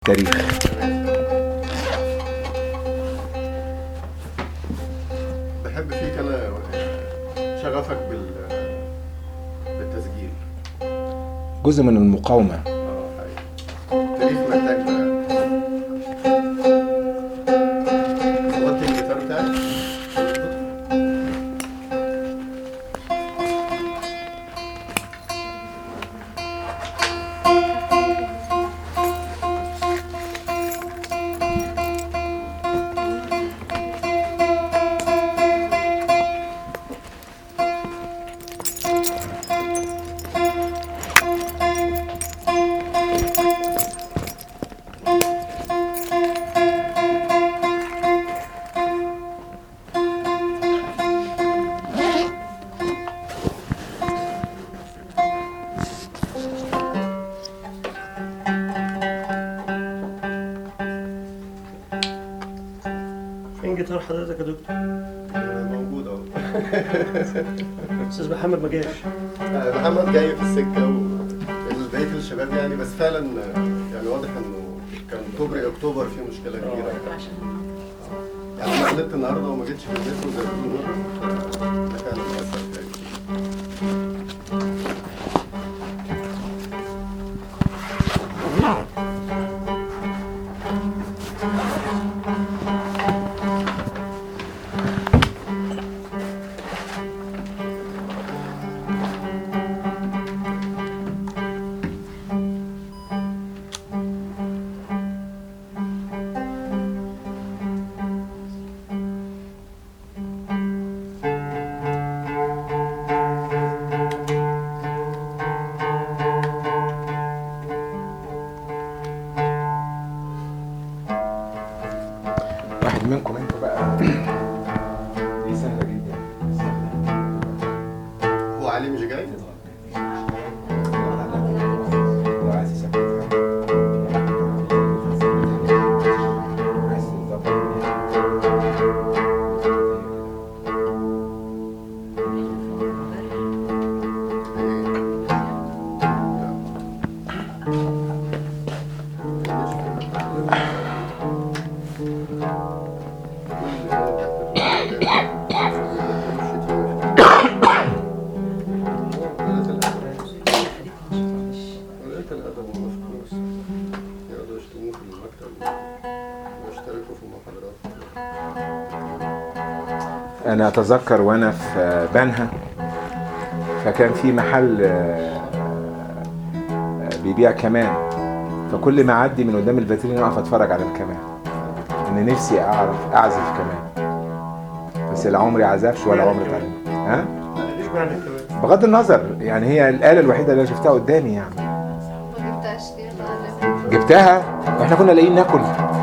تاريخ بحب فيك انا شغفك بال بالتسجيل جزء من المقاومة اه حقيقي تاريخ محتاج ده ظبطت الجيتار بتاعك فين جيتار حضرتك يا دكتور؟ موجود اهو استاذ محمد ما جاش آه، محمد جاي في السكه وبقيه الشباب يعني بس فعلا آه، يعني واضح انه كان كوبري اكتوبر فيه مشكله كبيره يعني انا غلطت النهارده وما جيتش في البيت وزي ما ده فعلا مأثر فيا. واحد منكم انتوا بقى دي سهلة جدا هو علي مش جاي؟ لو عايز يثبتها. عايز يظبط. قلت الأدب والمفكوس يقعدوا يشتموه في المكتب ويشتركوا في المحاضرات انا اتذكر وانا في بنها فكان في محل آه، آه، بيبيع كمان فكل ما اعدي من قدام الفاترين اقف اتفرج على الكمان ان نفسي اعرف اعزف كمان بس لا عمري عزفش ولا عمري اتعلمت ها ايش معنى الكلام؟ بغض النظر يعني هي الآلة الوحيدة اللي أنا شفتها قدامي يعني ما جبتهاش ليه غالبا جبتها واحنا كنا لاقيين ناكل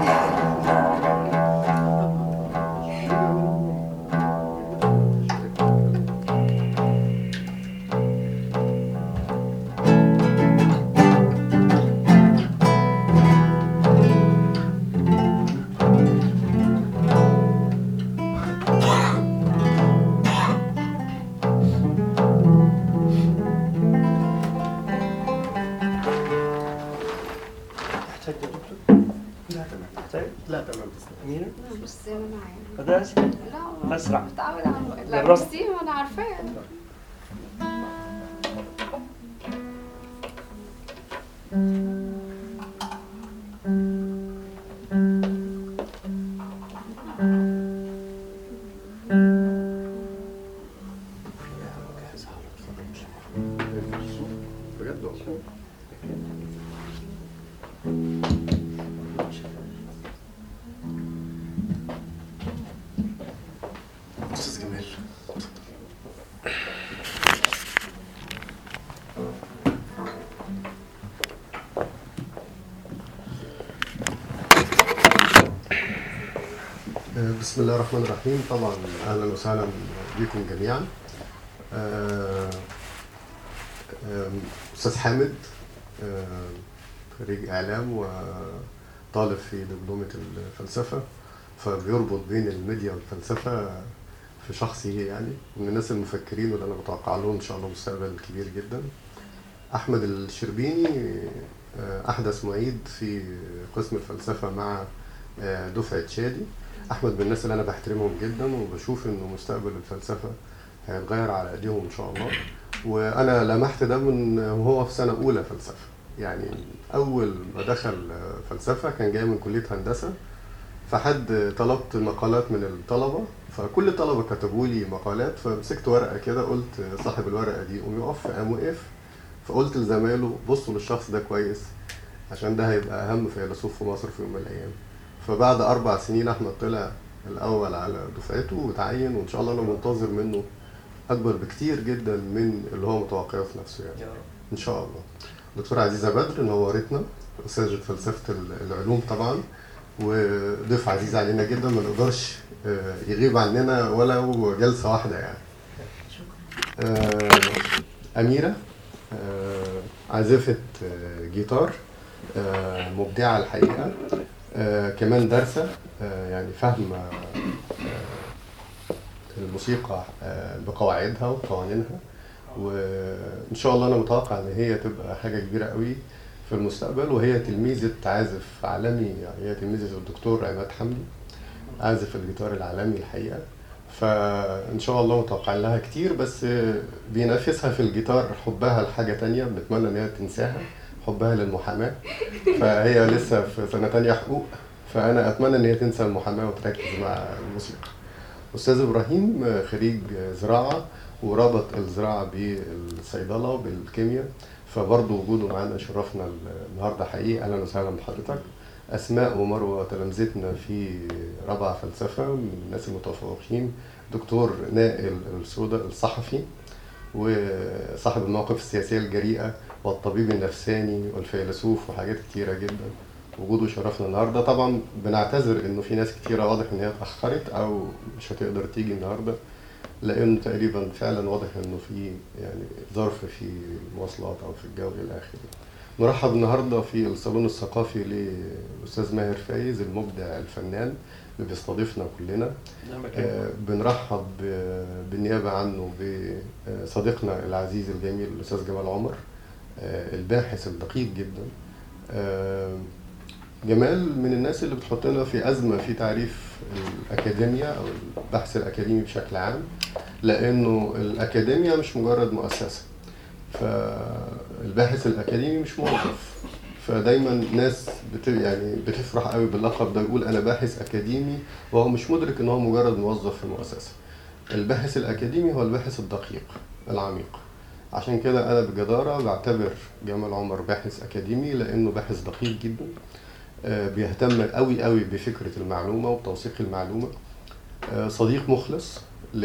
تحتاج يا دكتور؟ لا تمام تحتاج؟ لا تمام تسلم أمينة؟ بص زي ما انا عارفه فده أسهل لا أسرع. متعود على لا جربت. بصي ما انا عارفاه بجد والله استاذ جمال بسم الله الرحمن الرحيم طبعا اهلا وسهلا بكم جميعا آه، آم، استاذ حامد آم، خريج اعلام وطالب في دبلومه الفلسفه فبيربط بين الميديا والفلسفه في شخصي يعني من الناس المفكرين واللي انا بتوقع لهم ان شاء الله مستقبل كبير جدا احمد الشربيني آه، أحدث معيد في قسم الفلسفة مع آه، دفعة شادي أحمد من الناس اللي أنا بحترمهم جدا وبشوف إنه مستقبل الفلسفة هيتغير على أيديهم إن شاء الله وأنا لمحت ده من وهو في سنة أولى فلسفة يعني أول ما دخل آه، فلسفة كان جاي من كلية هندسة فحد طلبت مقالات من الطلبة فكل الطلبة كتبوا لي مقالات فمسكت ورقة كده قلت صاحب الورقة دي قوم يقف قام وقف فقلت لزمايله بصوا للشخص ده كويس عشان ده هيبقى أهم فيلسوف في مصر في يوم من الأيام فبعد أربع سنين أحمد طلع الأول على دفعته وتعين وإن شاء الله أنا منتظر منه أكبر بكتير جدا من اللي هو متوقعه في نفسه يعني يا رب ان شاء الله دكتورة عزيزة بدر نورتنا أستاذة فلسفة العلوم طبعا وضيف عزيز علينا جدا ما نقدرش آه، يغيب عننا ولو جلسة واحدة يعني آه، أميرة آه، عازفة آه، جيتار آه، مبدعة الحقيقة آه، كمان دارسة آه، يعني فاهمة آه، الموسيقى آه، بقواعدها وقوانينها وان شاء الله انا متوقع ان هي تبقى حاجه كبيره قوي في المستقبل وهي تلميذه عازف عالمي يعني هي تلميذه الدكتور عماد حمدي عازف الجيتار العالمي الحقيقه فان شاء الله متوقع لها كتير بس بينافسها في الجيتار حبها لحاجه تانية بنتمنى ان هي تنساها حبها للمحاماه فهي لسه في سنه تانية حقوق فانا اتمنى ان هي تنسى المحاماه وتركز مع الموسيقى استاذ ابراهيم خريج زراعه وربط الزراعه بالصيدله وبالكيمياء فبرضه وجوده معانا شرفنا النهارده حقيقي اهلا وسهلا بحضرتك اسماء ومروه تلامذتنا في رابعه فلسفه من الناس المتفوقين دكتور نائل السودا الصحفي وصاحب المواقف السياسيه الجريئه والطبيب النفساني والفيلسوف وحاجات كتيره جدا وجوده شرفنا النهارده طبعا بنعتذر انه في ناس كتيره واضح ان هي اتاخرت او مش هتقدر تيجي النهارده لانه تقريبا فعلا واضح انه في يعني ظرف في المواصلات او في الجو الى اخره. نرحب النهارده في الصالون الثقافي للاستاذ ماهر فايز المبدع الفنان اللي بيستضيفنا كلنا. نعم آه، بنرحب ب- بالنيابه عنه بصديقنا العزيز الجميل الاستاذ جمال عمر آه، الباحث الدقيق جدا. آه، جمال من الناس اللي بتحطنا في أزمة في تعريف الأكاديمية أو البحث الأكاديمي بشكل عام لأنه الأكاديمية مش مجرد مؤسسة فالباحث الأكاديمي مش موظف فدايما ناس بت يعني بتفرح قوي باللقب ده يقول أنا باحث أكاديمي وهو مش مدرك إن هو مجرد موظف في المؤسسة الباحث الأكاديمي هو الباحث الدقيق العميق عشان كده أنا بجدارة بعتبر جمال عمر باحث أكاديمي لأنه باحث دقيق جدا آه، بيهتم قوي قوي بفكرة المعلومة وتوثيق المعلومة آه، صديق مخلص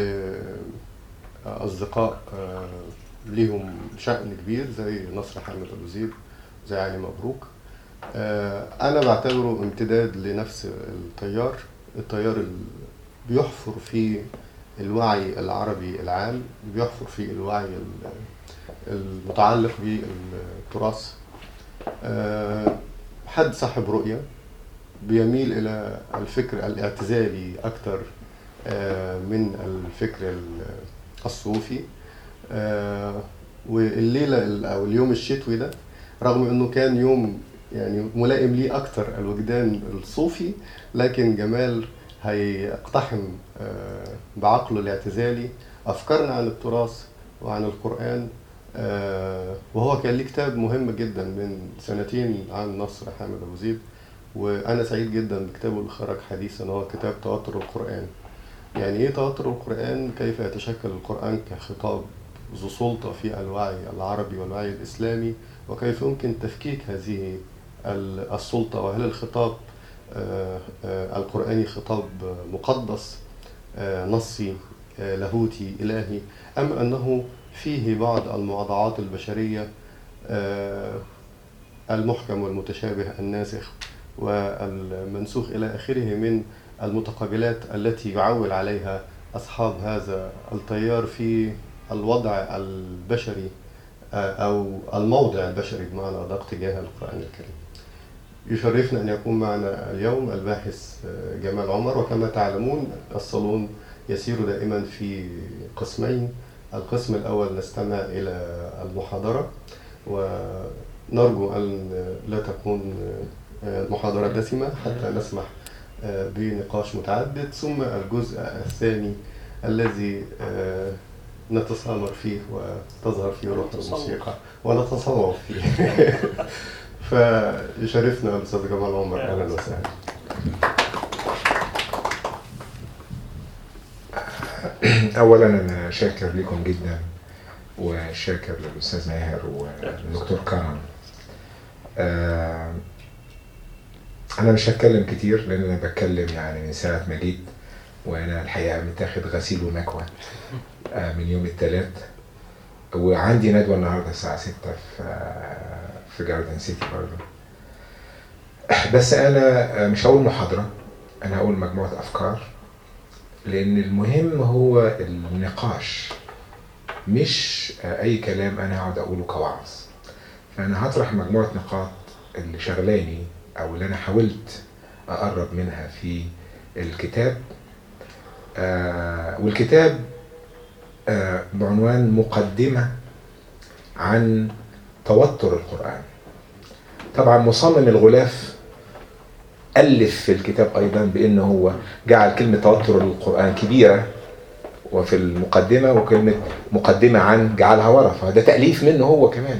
لأصدقاء آه، ليهم شأن كبير زي نصر حامد أبو زيد زي علي مبروك آه، أنا بعتبره امتداد لنفس التيار التيار اللي بيحفر في الوعي العربي العام بيحفر في الوعي ال- المتعلق بالتراث آه، حد صاحب رؤية بيميل إلى الفكر الاعتزالي أكثر آه، من الفكر ال- الصوفي آه، والليلة ال- أو اليوم الشتوي ده رغم إنه كان يوم يعني ملائم ليه أكثر الوجدان الصوفي لكن جمال هيقتحم آه، بعقله الاعتزالي أفكارنا عن التراث وعن القرآن آه، وهو كان ليه كتاب مهم جدا من سنتين عن نصر حامد أبو زيد وأنا سعيد جدا بكتابه اللي خرج حديثا هو كتاب توتر القرآن يعني إيه توتر القرآن كيف يتشكل القرآن كخطاب ذو سلطة في الوعي العربي والوعي الإسلامي وكيف يمكن تفكيك هذه ال- السلطة وهل الخطاب آه، آه، القرآني خطاب مقدس آه، نصي آه، لاهوتي إلهي أم أنه فيه بعض المواضعات البشرية آه، المحكم والمتشابه الناسخ والمنسوخ إلى آخره من المتقابلات التي يعول عليها أصحاب هذا التيار في الوضع البشري آه، أو الموضع البشري بمعنى أدق تجاه القرآن الكريم يشرفنا أن يكون معنا اليوم الباحث آه، جمال عمر وكما تعلمون الصالون يسير دائما في قسمين القسم الأول نستمع إلى المحاضرة نرجو أن لا تكون آه، محاضرة دسمة حتى نسمح آه، بنقاش متعدد ثم الجزء الثاني الذي آه، نتسامر فيه وتظهر فيه روح الموسيقى ونتصوف فيه فيشرفنا الأستاذ جمال عمر أهلا وسهلا اولا انا شاكر لكم جدا وشاكر للاستاذ ماهر والدكتور كرم آه، انا مش هتكلم كتير لان انا بتكلم يعني من ساعه ما جيت وانا الحقيقه متاخد غسيل ومكوى آه، من يوم الثلاث وعندي ندوه النهارده الساعه 6 في آه، في جاردن سيتي برضه بس انا آه، مش هقول محاضره انا هقول مجموعه افكار لان المهم هو النقاش مش آه، اي كلام انا هقعد اقوله كوعظ فانا هطرح مجموعه نقاط اللي شغلاني او اللي انا حاولت اقرب منها في الكتاب آه والكتاب آه بعنوان مقدمه عن توتر القران طبعا مصمم الغلاف ألف في الكتاب أيضا بأنه هو جعل كلمة توتر القرآن كبيرة وفي المقدمة وكلمة مقدمة عن جعلها ورا فده تأليف منه هو كمان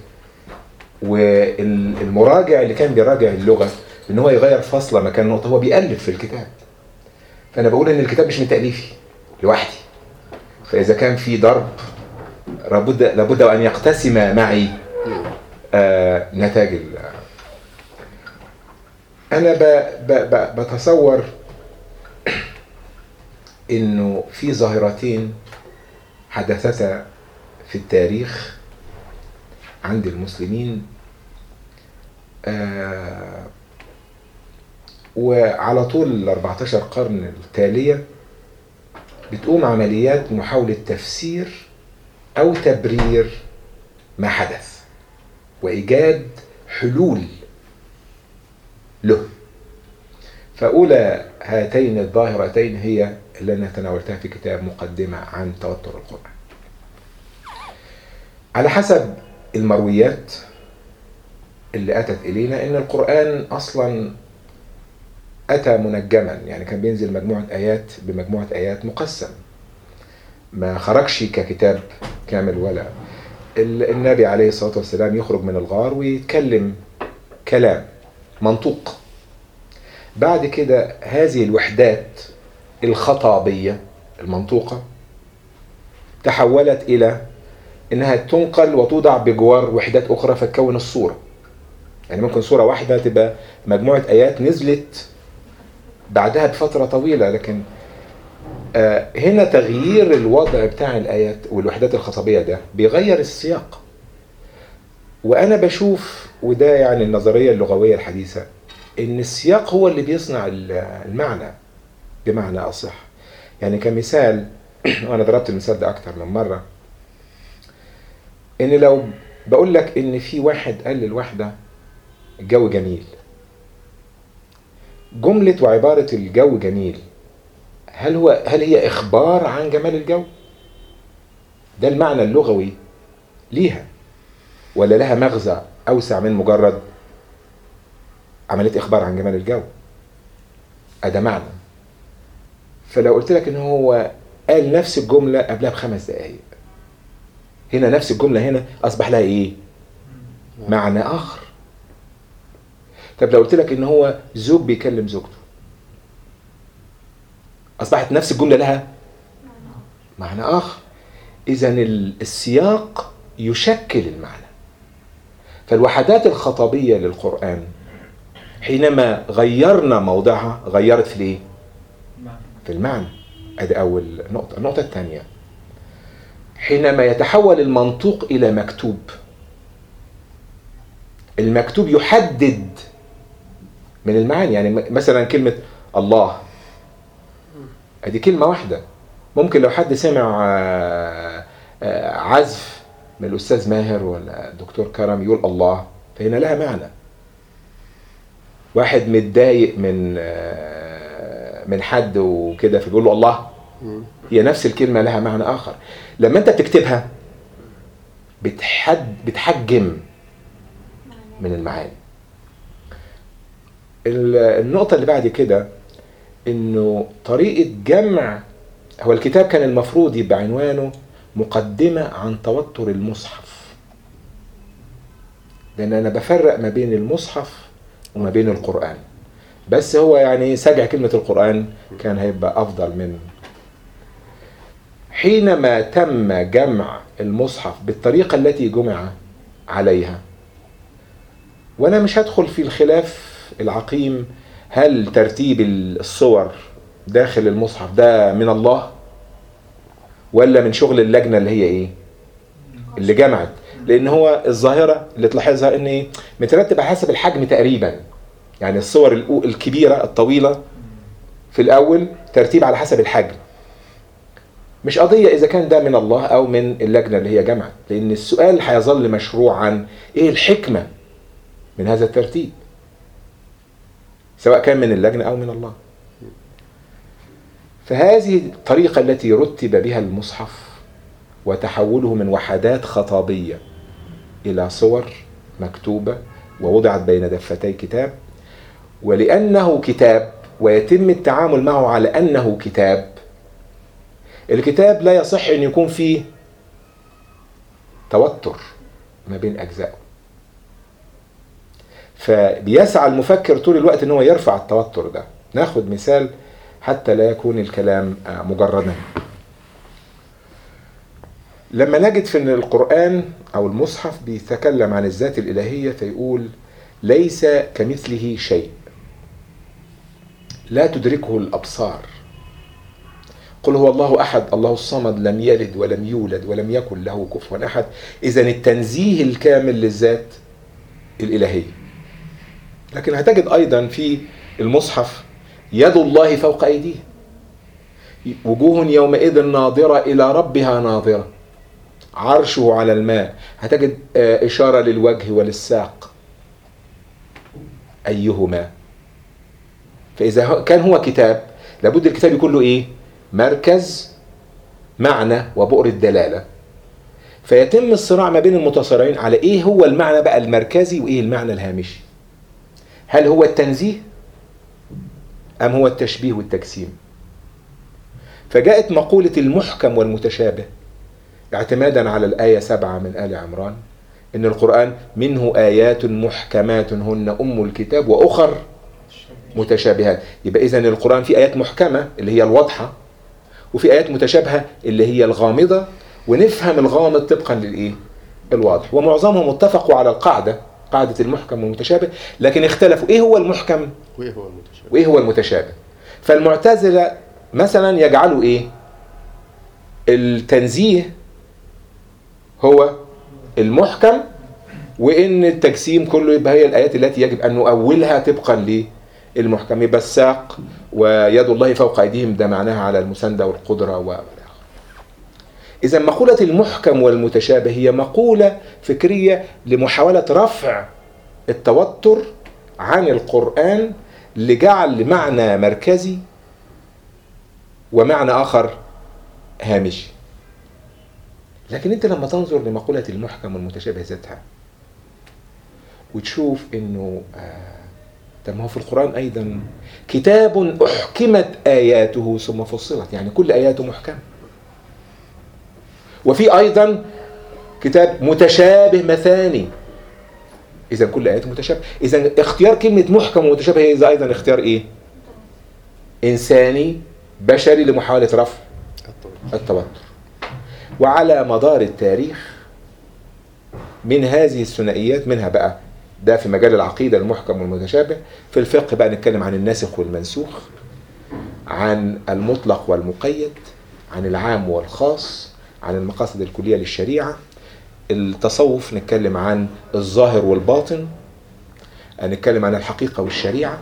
والمراجع اللي كان بيراجع اللغة ان هو يغير فاصلة مكان نقطة هو بيألف في الكتاب فأنا بقول إن الكتاب مش من تأليفي لوحدي فإذا كان في ضرب لابد لابد أن يقتسم معي آه نتاج ال- انا ب ب ب بتصور انه في ظاهرتين حدثتا في التاريخ عند المسلمين آه وعلى طول ال 14 قرن التالية بتقوم عمليات محاولة تفسير أو تبرير ما حدث وإيجاد حلول له فأولى هاتين الظاهرتين هي اللي أنا تناولتها في كتاب مقدمة عن توتر القرآن على حسب المرويات اللي أتت إلينا إن القرآن أصلا أتى منجما يعني كان بينزل مجموعة آيات بمجموعة آيات مقسم ما خرجش ككتاب كامل ولا ال- النبي عليه الصلاة والسلام يخرج من الغار ويتكلم كلام منطوق بعد كده هذه الوحدات الخطابية المنطوقة تحولت إلى إنها تنقل وتوضع بجوار وحدات أخرى فتكون الصورة يعني ممكن صورة واحدة تبقى مجموعة آيات نزلت بعدها بفترة طويلة لكن آه، هنا تغيير الوضع بتاع الآيات والوحدات الخطابية ده بيغير السياق وأنا بشوف وده يعني النظرية اللغوية الحديثة إن السياق هو اللي بيصنع ال- المعنى بمعنى أصح يعني كمثال وأنا ضربت المثال ده أكتر من مرة إن لو بقول لك إن في واحد قال للواحدة الجو جميل جملة وعبارة الجو جميل هل هو هل هي إخبار عن جمال الجو؟ ده المعنى اللغوي ليها ولا لها مغزى أوسع من مجرد عملية إخبار عن جمال الجو؟ أده معنى فلو قلت لك إن هو قال نفس الجملة قبلها بخمس دقايق هنا نفس الجملة هنا أصبح لها إيه؟ معنى آخر طب لو قلت لك إن هو زوج بيكلم زوجته أصبحت نفس الجملة لها معنى آخر إذا السياق يشكل المعنى فالوحدات الخطابية للقرآن حينما غيرنا موضعها غيرت في الايه؟ في المعنى ادي اول نقطة النقطة الثانية حينما يتحول المنطوق الى مكتوب المكتوب يحدد من المعاني يعني م- مثلا كلمة الله ادي كلمة واحدة ممكن لو حد سمع آه، آه، عزف من الاستاذ ماهر ولا الدكتور كرم يقول الله فهنا لها معنى واحد متضايق من آه، من حد وكده فبيقول له الله هي نفس الكلمة لها معنى آخر لما أنت بتكتبها بتحد بتحجم من المعاني ال- النقطة اللي بعد كده انه طريقة جمع هو الكتاب كان المفروض يبقى عنوانه مقدمة عن توتر المصحف لان انا بفرق ما بين المصحف وما بين القرآن بس هو يعني سجع كلمة القرآن كان هيبقى افضل من حينما تم جمع المصحف بالطريقة التي جمع عليها وانا مش هدخل في الخلاف العقيم هل ترتيب الصور داخل المصحف ده من الله ولا من شغل اللجنة اللي هي ايه اللي جمعت لان هو الظاهرة اللي تلاحظها ان إيه؟ مترتب على حسب الحجم تقريبا يعني الصور الأو- الكبيرة الطويلة في الاول ترتيب على حسب الحجم مش قضية إذا كان ده من الله أو من اللجنة اللي هي جمعت لأن السؤال هيظل مشروعا إيه الحكمة من هذا الترتيب سواء كان من اللجنة أو من الله فهذه الطريقة التي رتب بها المصحف وتحوله من وحدات خطابية إلى صور مكتوبة ووضعت بين دفتي كتاب ولأنه كتاب ويتم التعامل معه على أنه كتاب الكتاب لا يصح أن يكون فيه توتر ما بين أجزائه فبيسعى المفكر طول الوقت ان هو يرفع التوتر ده ناخد مثال حتى لا يكون الكلام آه، مجردا لما نجد في ان القرآن او المصحف بيتكلم عن الذات الالهية فيقول ليس كمثله شيء لا تدركه الابصار قل هو الله احد الله الصمد لم يلد ولم يولد ولم يكن له كفوا احد اذا التنزيه الكامل للذات الالهيه لكن هتجد ايضا في المصحف يد الله فوق ايديه وجوه يومئذ ناظره الى ربها ناظره عرشه على الماء هتجد آه، اشاره للوجه وللساق ايهما فاذا هو- كان هو كتاب لابد الكتاب يكون له ايه مركز معنى وبؤر الدلاله فيتم الصراع ما بين المتصارعين على ايه هو المعنى بقى المركزي وايه المعنى الهامشي هل هو التنزيه ام هو التشبيه والتجسيم فجاءت مقولة المحكم والمتشابه اعتمادا على الآية سبعة من آل عمران إن القرآن منه آيات محكمات هن أم الكتاب وأخر متشابهات يبقى إذن القرآن في آيات محكمة اللي هي الواضحة وفي آيات متشابهة اللي هي الغامضة ونفهم الغامض طبقا للإيه الواضح ومعظمهم اتفقوا على القاعدة قاعدة المحكم والمتشابه لكن اختلفوا إيه هو المحكم وايه هو المتشابه؟ وايه هو المتشابه فالمعتزله مثلا يجعلوا ايه التنزيه هو المحكم وان التجسيم كله يبقى هي الايات التي يجب ان نؤولها طبقا للمحكم يبقى الساق ويد الله فوق ايديهم ده معناها على المسانده والقدره و اذا مقوله المحكم والمتشابه هي مقوله فكريه لمحاوله رفع التوتر عن القرآن لجعل معنى مركزي ومعنى آخر هامشي لكن انت لما تنظر لمقولة المحكم والمتشابه ذاتها وتشوف انه آه طب ما هو في القرآن ايضا كتاب احكمت اياته ثم فصلت يعني كل اياته محكمة وفي ايضا كتاب متشابه مثاني اذا كل ايات متشابهه اذا اختيار كلمه محكم ومتشابه هي ايضا اختيار ايه انساني بشري لمحاوله رفع التوتر وعلى مدار التاريخ من هذه الثنائيات منها بقى ده في مجال العقيده المحكم والمتشابه في الفقه بقى نتكلم عن الناسخ والمنسوخ عن المطلق والمقيد عن العام والخاص عن المقاصد الكليه للشريعه التصوف نتكلم عن الظاهر والباطن نتكلم عن الحقيقة والشريعة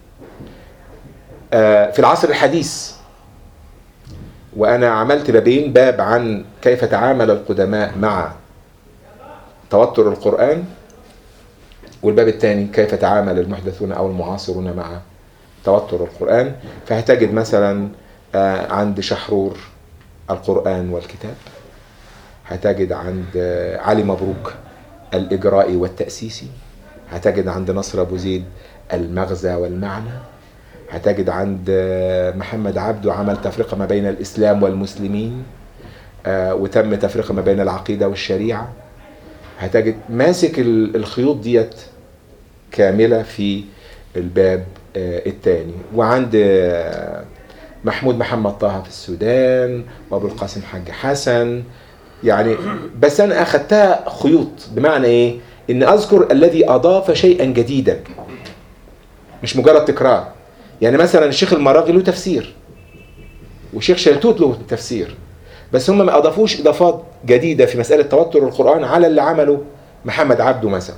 آه، في العصر الحديث وأنا عملت بابين باب عن كيف تعامل القدماء مع توتر القرآن والباب الثاني كيف تعامل المحدثون أو المعاصرون مع توتر القرآن فهتجد مثلا آه، عند شحرور القرآن والكتاب هتجد عند علي مبروك الإجرائي والتأسيسي هتجد عند نصر ابو زيد المغزى والمعنى هتجد عند آه، محمد عبده عمل تفرقه ما بين الاسلام والمسلمين آه، وتم تفرقه ما بين العقيده والشريعه هتجد ماسك ال- الخيوط ديت كامله في الباب الثاني وعند آه، محمود محمد طه في السودان وابو القاسم حاج حسن يعني بس انا اخذتها خيوط بمعنى ايه ان اذكر الذي اضاف شيئا جديدا مش مجرد تكرار يعني مثلا الشيخ المراغي له تفسير والشيخ شلتوت له تفسير بس هم ما اضافوش اضافات جديده في مساله توتر القران على اللي عمله محمد عبده مثلا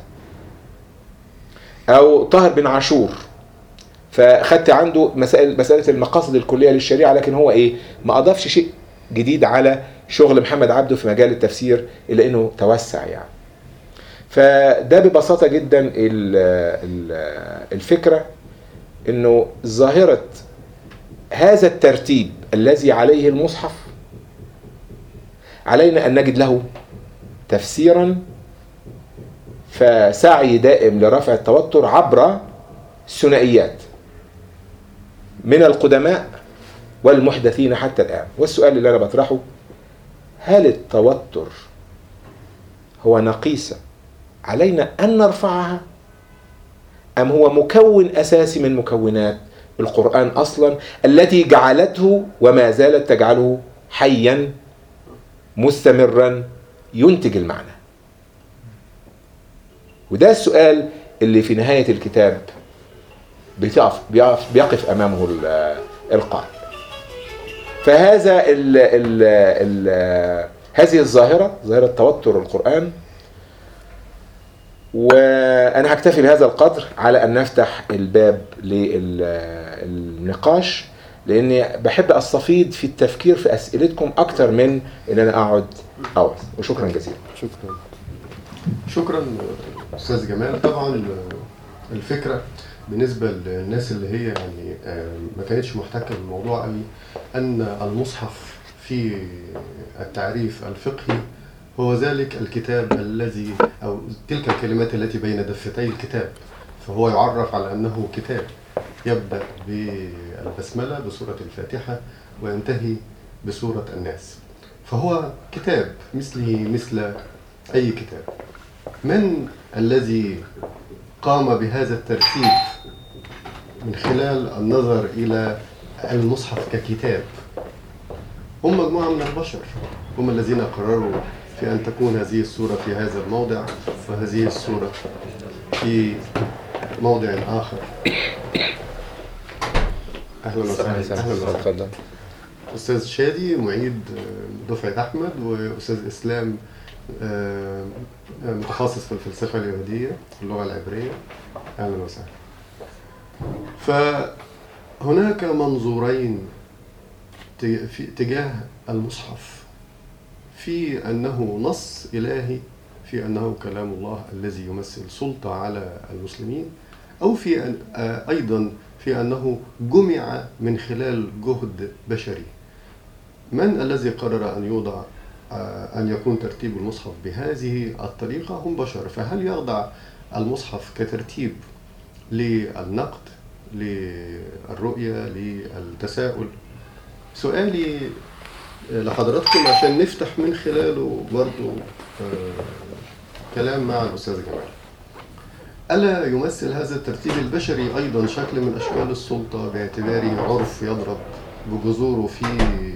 او طاهر بن عاشور فخدت عنده مسائل مساله المقاصد الكليه للشريعه لكن هو ايه ما اضافش شيء جديد على شغل محمد عبده في مجال التفسير الا انه توسع يعني فده ببساطه جدا ال- ال- الفكره انه ظاهره هذا الترتيب الذي عليه المصحف علينا ان نجد له تفسيرا فسعي دائم لرفع التوتر عبر الثنائيات من القدماء والمحدثين حتى الآن والسؤال اللي أنا بطرحه هل التوتر هو نقيصة علينا أن نرفعها أم هو مكون أساسي من مكونات القرآن أصلا التي جعلته وما زالت تجعله حيا مستمرا ينتج المعنى وده السؤال اللي في نهاية الكتاب بتقف بيقف, بيقف أمامه ال- القارئ فهذا ال ال ال هذه الظاهرة ظاهرة توتر القرآن وأنا هكتفي بهذا القدر على أن نفتح الباب للنقاش لأني بحب أستفيض في التفكير في أسئلتكم أكتر من أن أنا أقعد أوعظ وشكرا جزيلا شكرا شكرا استاذ جمال طبعا الفكره بالنسبه للناس اللي هي يعني آه، ما كانتش محتكه بالموضوع قوي ان المصحف في التعريف الفقهي هو ذلك الكتاب الذي او تلك الكلمات التي بين دفتي الكتاب فهو يعرف على انه كتاب يبدا بالبسمله بسوره الفاتحه وينتهي بسوره الناس فهو كتاب مثله مثل أي كتاب من الذي قام بهذا الترتيب من خلال النظر إلى المصحف ككتاب هم مجموعة من البشر هم الذين قرروا في أن تكون هذه السورة في هذا الموضع وهذه السورة في موضع آخر أهلا وسهلا أهلا وسهلا اتفضل استاذ شادي معيد آه، دفعه احمد واستاذ اسلام آه، آه، متخصص في الفلسفه اليهوديه اللغه العبريه اهلا وسهلا فهناك منظورين ت- في تجاه المصحف في انه نص الهي في انه كلام الله الذي يمثل سلطه على المسلمين او في أن آه، ايضا في انه جمع من خلال جهد بشري من الذي قرر ان يوضع آه، ان يكون ترتيب المصحف بهذه الطريقه هم بشر فهل يخضع المصحف كترتيب للنقد للرؤيه للتساؤل سؤالي لحضراتكم عشان نفتح من خلاله برضو آه، كلام مع الاستاذ جمال ألا يمثل هذا الترتيب البشري أيضا شكل من أشكال السلطة باعتباره عرف يضرب بجذوره في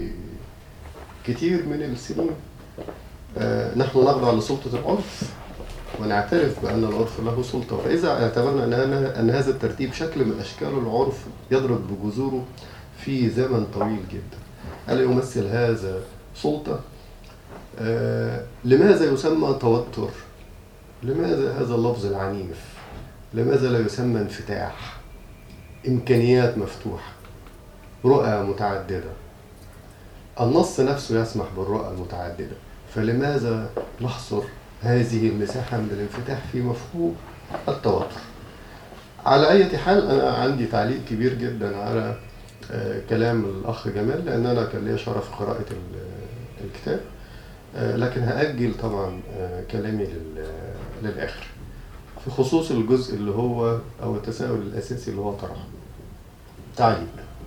كتير من السنين آه، نحن نخضع لسلطة العرف ونعترف بأن العرف له سلطة فإذا اعتبرنا أن أن- أن هذا الترتيب شكل من أشكال العرف يضرب بجذوره في زمن طويل جدا ألا يمثل هذا سلطة آه، لماذا يسمى توتر لماذا هذا اللفظ العنيف لماذا لا يسمى انفتاح إمكانيات مفتوحة رؤى متعددة النص نفسه يسمح بالرؤى المتعددة فلماذا نحصر هذه المساحة من الانفتاح في مفهوم التوتر على أي حال أنا عندي تعليق كبير جدا على آه، كلام الأخ جمال لأن أنا كان لي شرف قراءة ال- الكتاب آه، لكن هأجل طبعا آه، كلامي لل- للآخر في خصوص الجزء اللي هو او التساؤل الاساسي اللي هو طرحه تعليق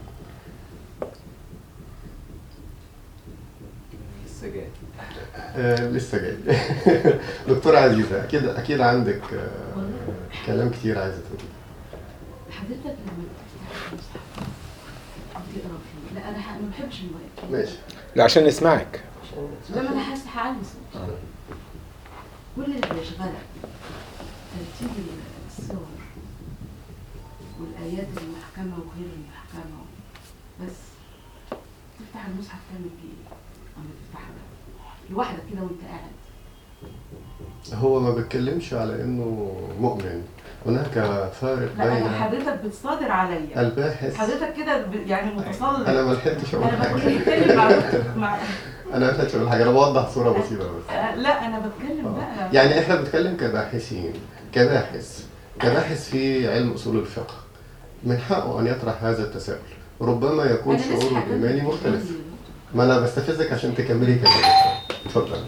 لسه جاي آه لسه جاي دكتورة عزيزة أكيد أكيد عندك آه كلام كتير عايزة تقوليه حضرتك لما بتفتح المصحف او تقرا فيه لا انا ح- ما بحبش الموبايل ماشي لا عشان نسمعك لما انا حاسه هعلي صوتي كل اللي بيشغلك ترتيب الصور والايات المحكمه وغير المحكمه بس تفتح المصحف تعمل فيه ايه؟ اما تفتحه لوحدك كده وانت قاعد هو ما بيتكلمش على إنه مؤمن هناك فارق لا انا بين حضرتك بتصادر عليا الباحث حضرتك كده ب- يعني متسلط أنا ما لحقتش أقول انا بقول حاجة بتكلم مع مع أنا ما لحقتش أقول حاجة أنا بوضح صورة بسيطة بس آه، لا انا بتكلم بقى يعني احنا بنتكلم كباحثين كباحث كباحث في علم اصول الفقه من حقه ان يطرح هذا التساؤل ربما يكون أنا لسه شعوره هقول الايماني لك مختلف قصدي. ما انا بستفزك عشان تكملي كلامك اتفضل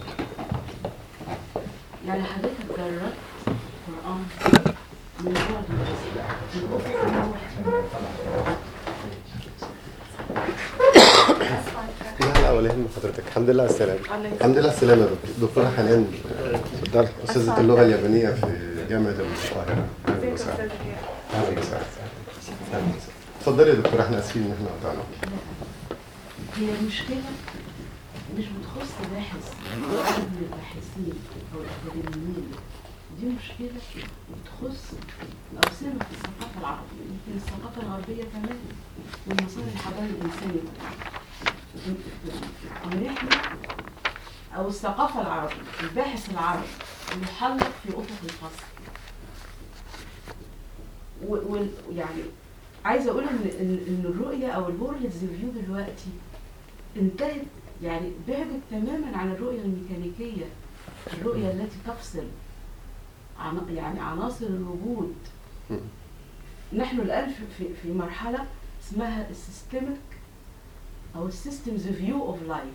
يعني حضرتك جربت قرآن من بعد الرسول من أفق الروح لا لا ولا يهم حضرتك الحمد لله على السلامة الحمد لله على السلامة يا دكتور. دكتورة حنان اتفضل أستاذة اللغة اليابانية في جامعة القاهرة أهلا وسهلا أهلا وسهلا اتفضلي يا دكتورة احنا اسفين ان احنا قطعناك هي المشكلة مش بتخص باحث أو أحد من الباحثين أو الأكاديميين دي مشكلة بتخص أرسلة في الثقافة العربية يمكن الثقافة الغربية كمان والمسار الحضاري الإنساني إن إحنا أو الثقافة العربية الباحث العربي يحلق في أفق الفصل و- وال- يعني عايزه اقول ان ان إن الرؤيه او الورلد فيو دلوقتي انتهت يعني بعدت تماما عن الرؤيه الميكانيكيه الرؤيه التي تفصل عن يعني عناصر الوجود مم. نحن الان في- في في مرحله اسمها السيستمك او السيستمز فيو اوف لايف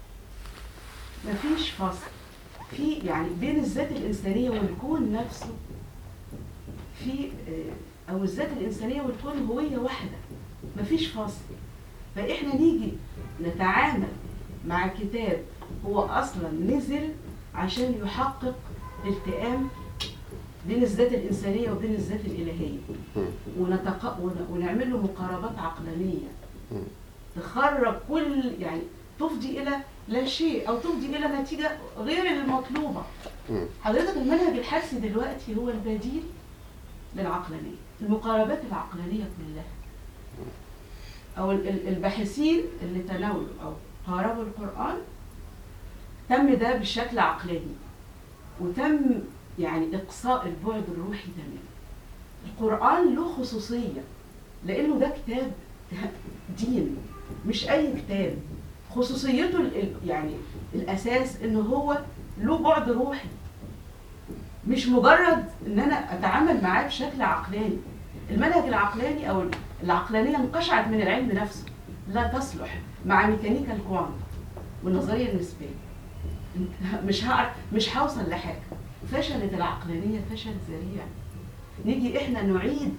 مفيش فصل في يعني بين الذات الانسانيه والكون نفسه في آه، او الذات الانسانيه والكون هويه واحده مفيش فصل فاحنا نيجي نتعامل مع كتاب هو اصلا نزل عشان يحقق التئام بين الذات الانسانيه وبين الذات الالهيه مم. ونتق... ون- ونعمل له مقاربات عقلانيه مم. تخرج كل يعني تفضي الى لا شيء او تفضي الى نتيجه غير المطلوبه مم. حضرتك المنهج الحدسي دلوقتي هو البديل للعقلانيه المقاربات العقلانيه كلها او ال- ال- الباحثين اللي تناولوا او قاربوا القران تم ده بشكل عقلاني وتم يعني اقصاء البعد الروحي تماما القران له خصوصيه لانه ده كتاب دين مش اي كتاب خصوصيته ال- ال- يعني الاساس ان هو له بعد روحي مش مجرد ان انا اتعامل معاه بشكل عقلاني المنهج العقلاني او العقلانيه انقشعت من العلم نفسه لا تصلح مع ميكانيكا الكوانت والنظريه النسبيه مش هعرف مش هوصل لحاجه فشلت العقلانيه فشل ذريع نيجي احنا نعيد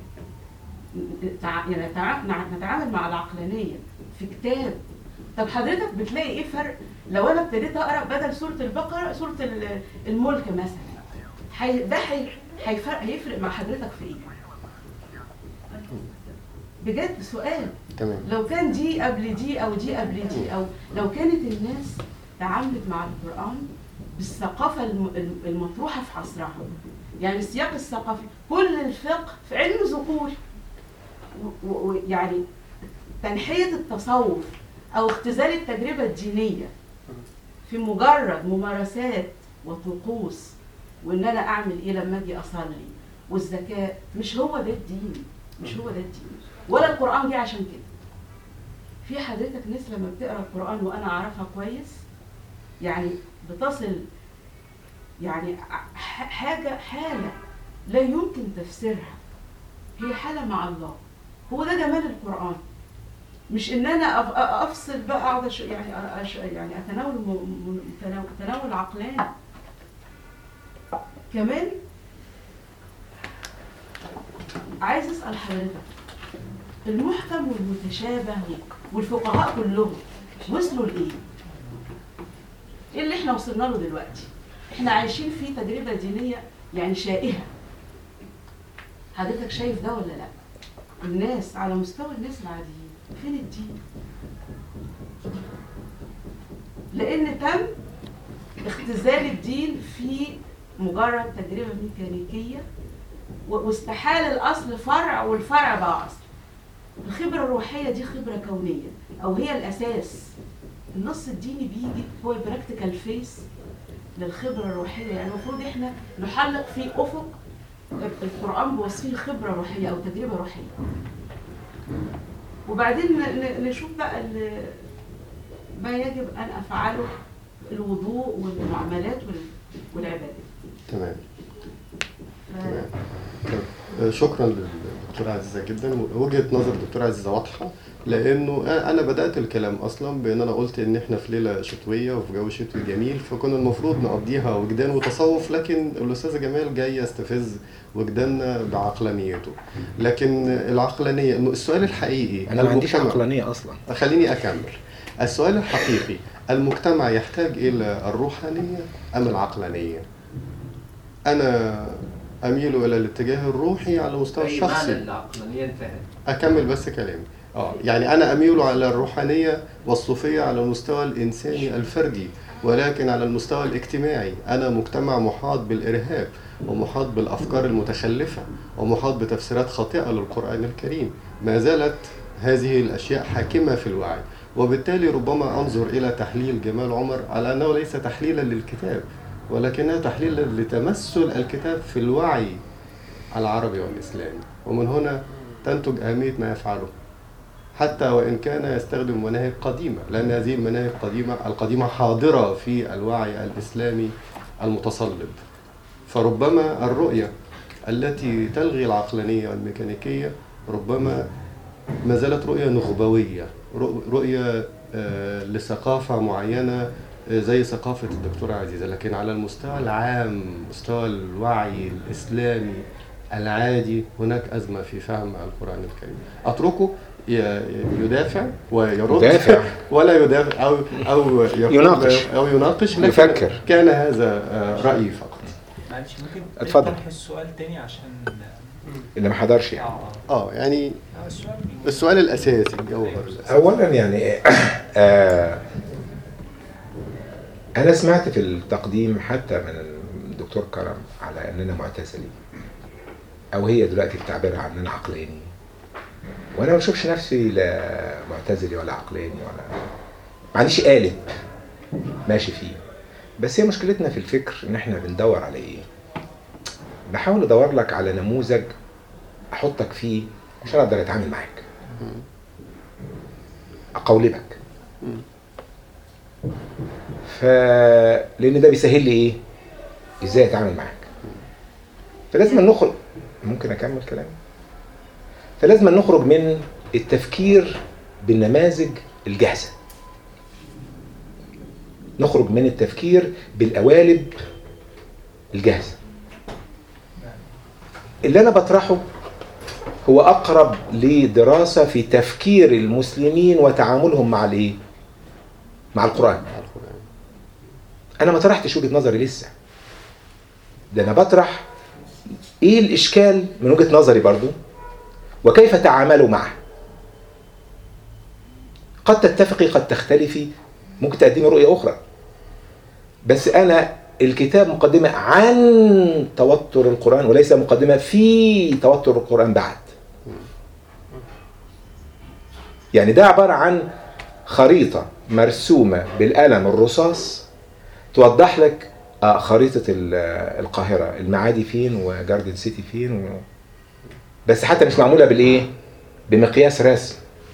نتع- يعني نتع- نع- نتعامل مع العقلانيه في كتاب طب حضرتك بتلاقي ايه فرق لو انا ابتديت اقرا بدل سوره البقره سوره ال- الملك مثلا حي... ده حي... هيفرق هيفرق مع حضرتك في ايه؟ بجد سؤال تمام لو كان دي قبل دي او دي قبل دي او لو كانت الناس تعاملت مع القران بالثقافه الم- الم- المطروحه في عصرها يعني السياق الثقافي كل الفقه في علم ذكوري ويعني تنحيه التصوف او اختزال التجربه الدينيه في مجرد ممارسات وطقوس وان انا اعمل ايه لما اجي اصلي والزكاه مش هو ده الدين مش هو ده الدين ولا القران جه عشان كده في حضرتك ناس لما بتقرا القران وانا اعرفها كويس يعني بتصل يعني ح- حاجه حاله لا يمكن تفسيرها هي حاله مع الله هو ده جمال القران مش ان انا أف- أ- افصل بقى اقعد أش- يعني أش يعني اتناول م- م- تناول- تناول عقلاني كمان عايز اسال حضرتك المحكم والمتشابه والفقهاء كلهم وصلوا لايه؟ ايه اللي احنا وصلنا له دلوقتي؟ احنا عايشين في تجربه دينيه يعني شائهه حضرتك شايف ده ولا لا؟ الناس على مستوى الناس العاديين فين الدين؟ لان تم اختزال الدين في مجرد تجربه ميكانيكيه و- واستحال الاصل فرع والفرع بقى اصل الخبره الروحيه دي خبره كونيه او هي الاساس النص الديني بيجي هو براكتيكال فيس للخبره الروحيه يعني المفروض احنا نحلق في افق القران بوصفه الخبره روحيه او تجربه روحيه وبعدين ن- ن- نشوف بقى ال- ما يجب ان افعله الوضوء والمعاملات وال- والعبادات تمام ف- تمام آه، شكرا للدكتورة عزيزة جدا وجهة نظر الدكتورة عزيزة واضحة لأنه أنا بدأت الكلام أصلا بأن أنا قلت إن إحنا في ليلة شتوية وفي جو شتوي جميل فكنا المفروض نقضيها وجدان وتصوف لكن الأستاذ جمال جاي يستفز وجداننا بعقلانيته لكن العقلانية إنه السؤال الحقيقي انا ما عنديش المجتمع- عقلانيه اصلا خليني أكمل السؤال الحقيقي المجتمع يحتاج إلى الروحانية أم العقلانية؟ أنا أميل إلى الاتجاه الروحي على المستوى أي معنى الشخصي العقلانية انتهت أكمل بس كلامي اه يعني أنا أميل على الروحانية والصوفية على المستوى الإنساني الفردي ولكن على المستوى الاجتماعي أنا مجتمع محاط بالإرهاب ومحاط بالأفكار المتخلفة ومحاط بتفسيرات خاطئة للقرآن الكريم ما زالت هذه الأشياء حاكمة في الوعي وبالتالي ربما أنظر إلى تحليل جمال عمر على أنه ليس تحليلا للكتاب ولكنه تحليلا لتمثل الكتاب في الوعي العربي والإسلامي ومن هنا تنتج أهمية ما يفعله حتى وإن كان يستخدم مناهج قديمة لأن هذه المناهج القديمة القديمة حاضرة في الوعي الإسلامي المتصلب فربما الرؤية التي تلغي العقلانية والميكانيكية ربما ما زالت رؤية نخبوية رؤ- رؤية آه، لثقافة معينة آه، زي ثقافة الدكتورة عزيزة لكن على المستوى العام مستوى الوعي الإسلامي العادي هناك أزمة في فهم القرآن الكريم أتركه ي- يدافع ويرد يدافع. ولا يدافع أو أو يقول- يناقش. أو يناقش لكن يفكر. كان هذا آه، رأيي فقط معلش ممكن اتفضل. نطرح السؤال تاني عشان اللي ما حضرش يعني اه اه يعني آه، السؤال السؤال الأساسي الجوهر الأساسي اولا يعني آه انا سمعت في التقديم حتى من الدكتور كرم على اننا معتزلي او هي دلوقتي بتعبيرها عن اننا عقلاني وانا ما بشوفش نفسي لا معتزلي ولا عقلاني ولا ما عنديش قالب ماشي فيه بس هي مشكلتنا في الفكر ان احنا بندور على ايه بحاول ادور لك على نموذج احطك فيه عشان اقدر اتعامل معاك اقولبك ف لان ده بيسهل لي ايه ازاي اتعامل معاك فلازم نخرج ممكن اكمل كلامي فلازم نخرج من التفكير بالنماذج الجاهزه نخرج من التفكير بالقوالب الجاهزه اللي انا بطرحه هو اقرب لدراسه في تفكير المسلمين وتعاملهم مع الايه مع القران انا ما طرحتش وجهه نظري لسه ده انا بطرح ايه الاشكال من وجهه نظري برضو وكيف تعاملوا معه قد تتفقي قد تختلفي ممكن تقدمي رؤيه اخرى بس انا الكتاب مقدمه عن توتر القران وليس مقدمه في توتر القران بعد يعني ده عباره عن خريطه مرسومه بالقلم الرصاص توضح لك آه، خريطه ال- آه، القاهره المعادي فين وجاردن سيتي فين و... بس حتى مش معموله بالايه بمقياس رسم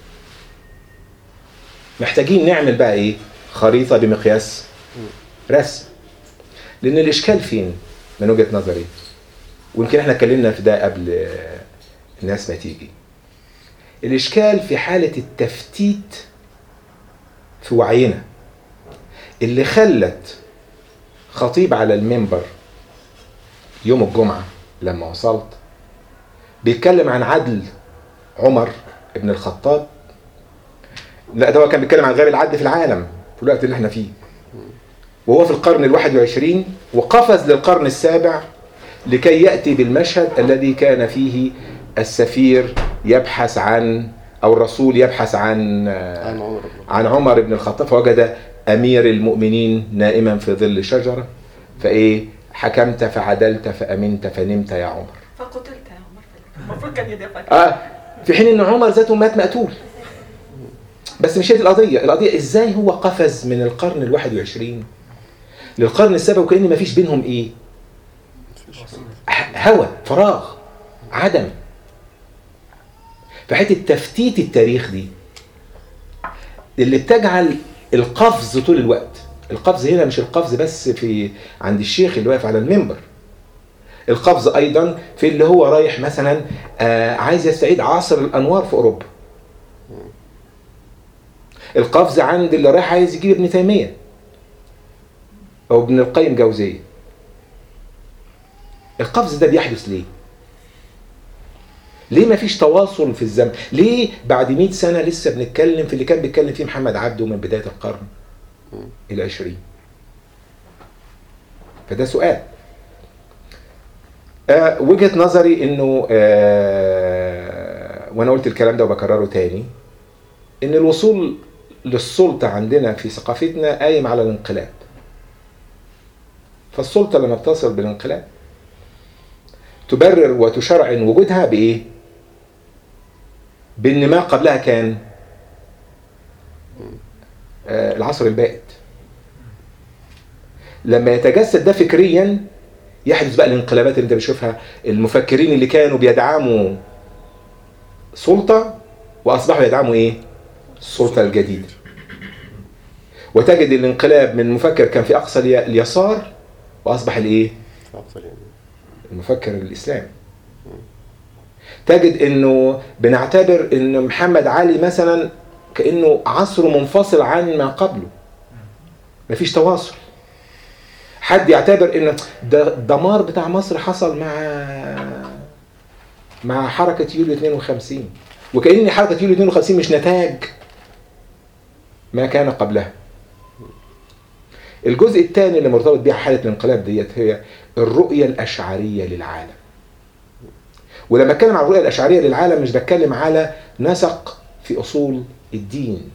محتاجين نعمل بقى ايه خريطه بمقياس رسم لان الاشكال فين من وجهه نظري ويمكن احنا اتكلمنا في ده قبل آه، الناس ما تيجي الاشكال في حاله التفتيت في وعينا اللي خلت خطيب على المنبر يوم الجمعه لما وصلت بيتكلم عن عدل عمر ابن الخطاب لا ده هو كان بيتكلم عن غير العدل في العالم في الوقت اللي احنا فيه وهو في القرن الواحد وعشرين وقفز للقرن السابع لكي يأتي بالمشهد الذي كان فيه السفير يبحث عن أو الرسول يبحث عن عن عمر بن عن عمر بن الخطاب فوجد أمير المؤمنين نائما في ظل شجرة فإيه حكمت فعدلت فأمنت فنمت يا عمر فقتلت يا عمر المفروض كان يدافع آه في حين ان عمر ذاته مات مقتول بس مش هي دي القضيه القضيه ازاي هو قفز من القرن الواحد وعشرين للقرن السابع وكأن مفيش بينهم ايه ه- هوى فراغ عدم فحته تفتيت التاريخ دي اللي بتجعل القفز طول الوقت القفز هنا مش القفز بس في عند الشيخ اللي واقف على المنبر القفز ايضا في اللي هو رايح مثلا آه عايز يستعيد عصر الانوار في اوروبا القفز عند اللي رايح عايز يجيب ابن تيميه او ابن القيم جوزيه القفز ده بيحدث ليه ليه ما فيش تواصل في الزمن ليه بعد 100 سنه لسه بنتكلم في اللي كان بيتكلم فيه محمد عبده من بدايه القرن العشرين فده سؤال آه وجهة نظري انه آه وانا قلت الكلام ده وبكرره تاني ان الوصول للسلطة عندنا في ثقافتنا قايم على الانقلاب فالسلطة لما بتصل بالانقلاب تبرر وتشرعن وجودها بايه بان ما قبلها كان آه العصر البائد لما يتجسد ده فكريا يحدث بقى الانقلابات اللي انت بتشوفها المفكرين اللي كانوا بيدعموا سلطة وأصبحوا يدعموا إيه؟ السلطة الجديدة وتجد الانقلاب من مفكر كان في أقصى الي- اليسار وأصبح الإيه؟ أقصى اليمين. المفكر الإسلامي تجد إنه بنعتبر إن محمد علي مثلا كأنه عصره منفصل عن ما قبله مفيش تواصل حد يعتبر ان ده الدمار بتاع مصر حصل مع مع حركة يوليو 52 وكأن حركة يوليو 52 مش نتاج ما كان قبلها الجزء الثاني اللي مرتبط بيه حالة الانقلاب ديت هي الرؤية الأشعرية للعالم ولما اتكلم عن الرؤية الأشعرية للعالم مش بتكلم على نسق في أصول الدين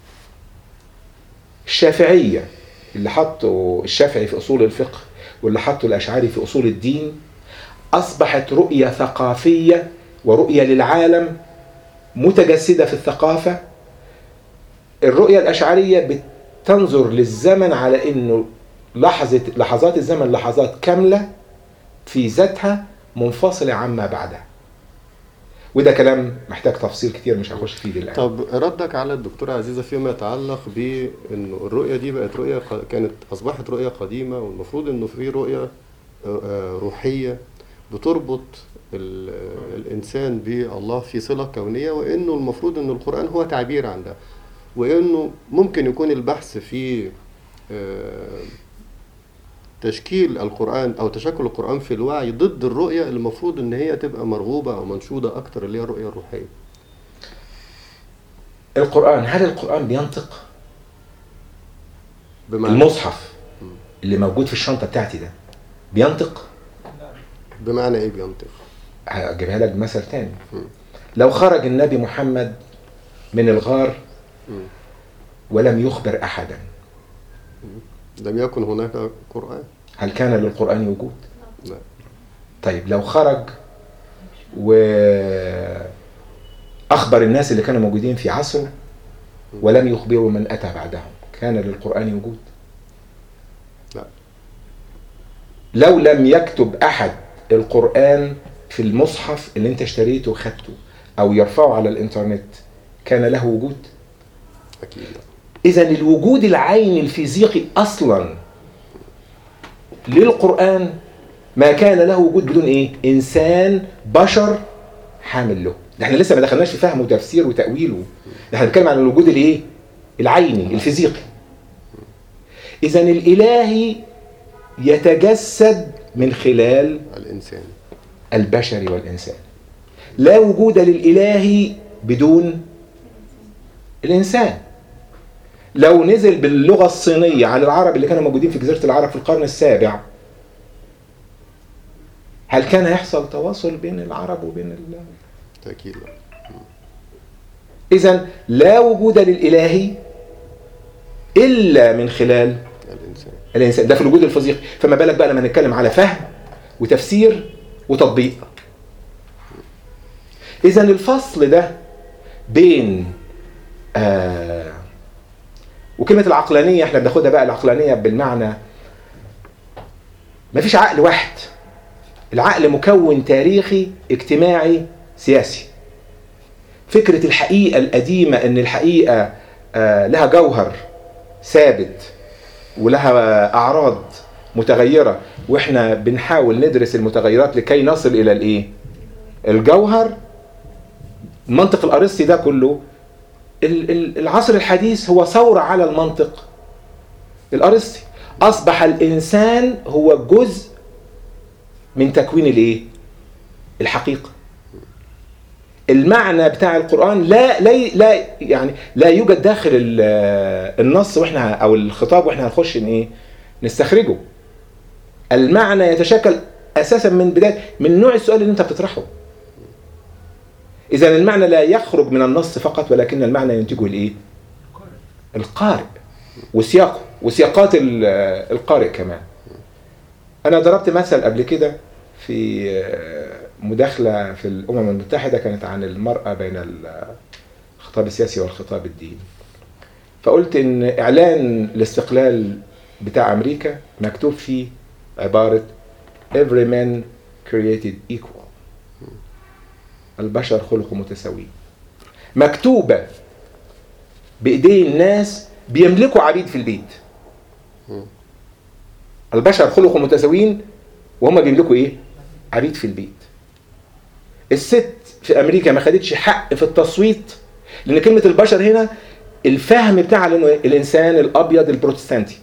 الشافعية اللي حطوا الشافعي في أصول الفقه واللي حطوا الأشعري في أصول الدين أصبحت رؤية ثقافية ورؤية للعالم متجسدة في الثقافة الرؤية الأشعرية بتنظر للزمن على أنه لحظة لحظات الزمن لحظات كاملة في ذاتها منفصلة عما بعدها وده كلام محتاج تفصيل كتير مش هخش فيه الآن طب ردك على الدكتورة عزيزة فيما يتعلق بانه الرؤية دي بقت رؤية ق- كانت اصبحت رؤية قديمة والمفروض انه في رؤية آه، آه، روحية بتربط ال- آه، الانسان بالله في صلة كونية وانه المفروض ان القرآن هو تعبير عن ده وانه ممكن يكون البحث في آه، تشكيل القرآن أو تشكل القرآن في الوعي ضد الرؤية اللي المفروض إن هي تبقى مرغوبة أو منشودة أكتر اللي هي الرؤية الروحية. القرآن هل القرآن بينطق؟ بمعنى المصحف اللي موجود في الشنطة بتاعتي ده بينطق؟ بمعنى إيه بينطق؟ هجيبها لك بمثل تاني لو خرج النبي محمد من الغار ولم يخبر أحدا لم يكن هناك قرآن. هل كان للقرآن وجود؟ لا. طيب لو خرج وأخبر الناس اللي كانوا موجودين في عصره ولم يخبروا من أتى بعدهم كان للقرآن وجود؟ لا. لو لم يكتب أحد القرآن في المصحف اللي انت اشتريته وخدته أو يرفعه على الإنترنت كان له وجود؟ أكيد لا. إذا الوجود العيني الفيزيقي أصلا للقرآن ما كان له وجود بدون إيه؟ إنسان بشر حامل له. ده احنا لسه ما دخلناش في فهم وتفسير وتأويله. ده احنا بنتكلم عن الوجود الإيه؟ العيني الفيزيقي. إذا الإلهي يتجسد من خلال الإنسان. البشر والإنسان. لا وجود للإله بدون الإنسان لو نزل باللغة الصينية على العرب اللي كانوا موجودين في جزيرة العرب في القرن السابع هل كان هيحصل تواصل بين العرب وبين ال... تأكيد لا إذا لا وجود للإله إلا من خلال الإنسان الإنسان ده في الوجود الفزيق فما بالك بقى لما نتكلم على فهم وتفسير وتطبيق إذا الفصل ده بين آه وكلمة العقلانية احنا بناخدها بقى العقلانية بالمعنى مفيش عقل واحد العقل مكون تاريخي اجتماعي سياسي فكرة الحقيقة القديمة ان الحقيقة آه لها جوهر ثابت ولها اعراض متغيره واحنا بنحاول ندرس المتغيرات لكي نصل الى الايه الجوهر المنطق الارسطي ده كله ال- ال- العصر الحديث هو ثوره على المنطق الارسطي اصبح الانسان هو جزء من تكوين الايه الحقيقه المعنى بتاع القرآن لا لا لا يعني لا يوجد داخل ال- النص واحنا او الخطاب واحنا هنخش ان ايه نستخرجه المعنى يتشكل اساسا من بدايه من نوع السؤال اللي انت بتطرحه اذا المعنى لا يخرج من النص فقط ولكن المعنى ينتجه الايه القارئ وسياقه وسياقات ال- القارئ كمان انا ضربت مثل قبل كده في مداخلة في الأمم المتحدة كانت عن المرأة بين الخطاب السياسي والخطاب الديني فقلت إن إعلان الاستقلال بتاع أمريكا مكتوب فيه عبارة every man created equal البشر خلقوا متساويين مكتوبة بإيدين ناس بيملكوا عبيد في البيت البشر خلقوا متساويين وهم بيملكوا ايه؟ عبيد في البيت. الست في امريكا ما خدتش حق في التصويت لان كلمه البشر هنا الفهم بتاعها لانه إيه؟ الانسان الابيض البروتستانتي.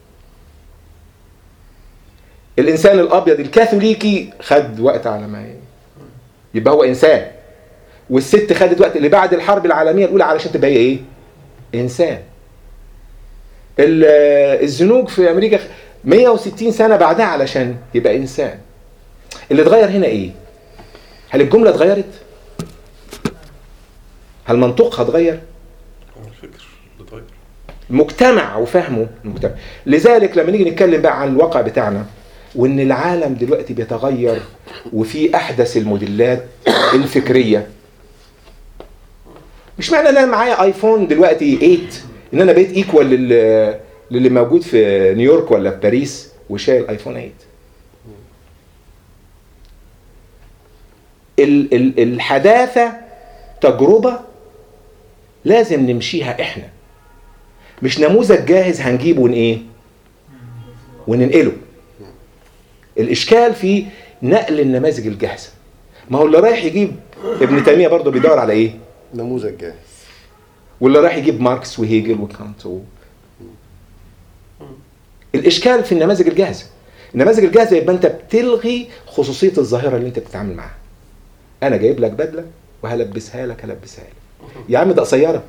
الانسان الابيض الكاثوليكي خد وقت على ما ي- يبقى هو انسان. والست خدت وقت اللي بعد الحرب العالميه الاولى علشان تبقى هي ايه؟ انسان. ال- الزنوج في امريكا 160 سنه بعدها علشان يبقى انسان اللي اتغير هنا ايه هل الجمله اتغيرت هل منطقها اتغير الفكر بتغير مجتمع وفهمه المجتمع لذلك لما نيجي نتكلم بقى عن الواقع بتاعنا وان العالم دلوقتي بيتغير وفي احدث الموديلات الفكريه مش معنى ان انا معايا ايفون دلوقتي 8 ان انا بقيت ايكوال لل للي موجود في نيويورك ولا في باريس وشايل ايفون 8 ال ال الحداثه تجربه لازم نمشيها احنا مش نموذج جاهز هنجيبه ون ايه وننقله الاشكال في نقل النماذج الجاهزه ما هو اللي رايح يجيب ابن تيميه برضه بيدور على ايه نموذج جاهز واللي رايح يجيب ماركس وهيجل وكانت و... الاشكال في النماذج الجاهزه النماذج الجاهزه يبقى انت بتلغي خصوصيه الظاهره اللي انت بتتعامل معاها انا جايب لك بدله وهلبسها لك هلبسها لك يا عم ده قصيره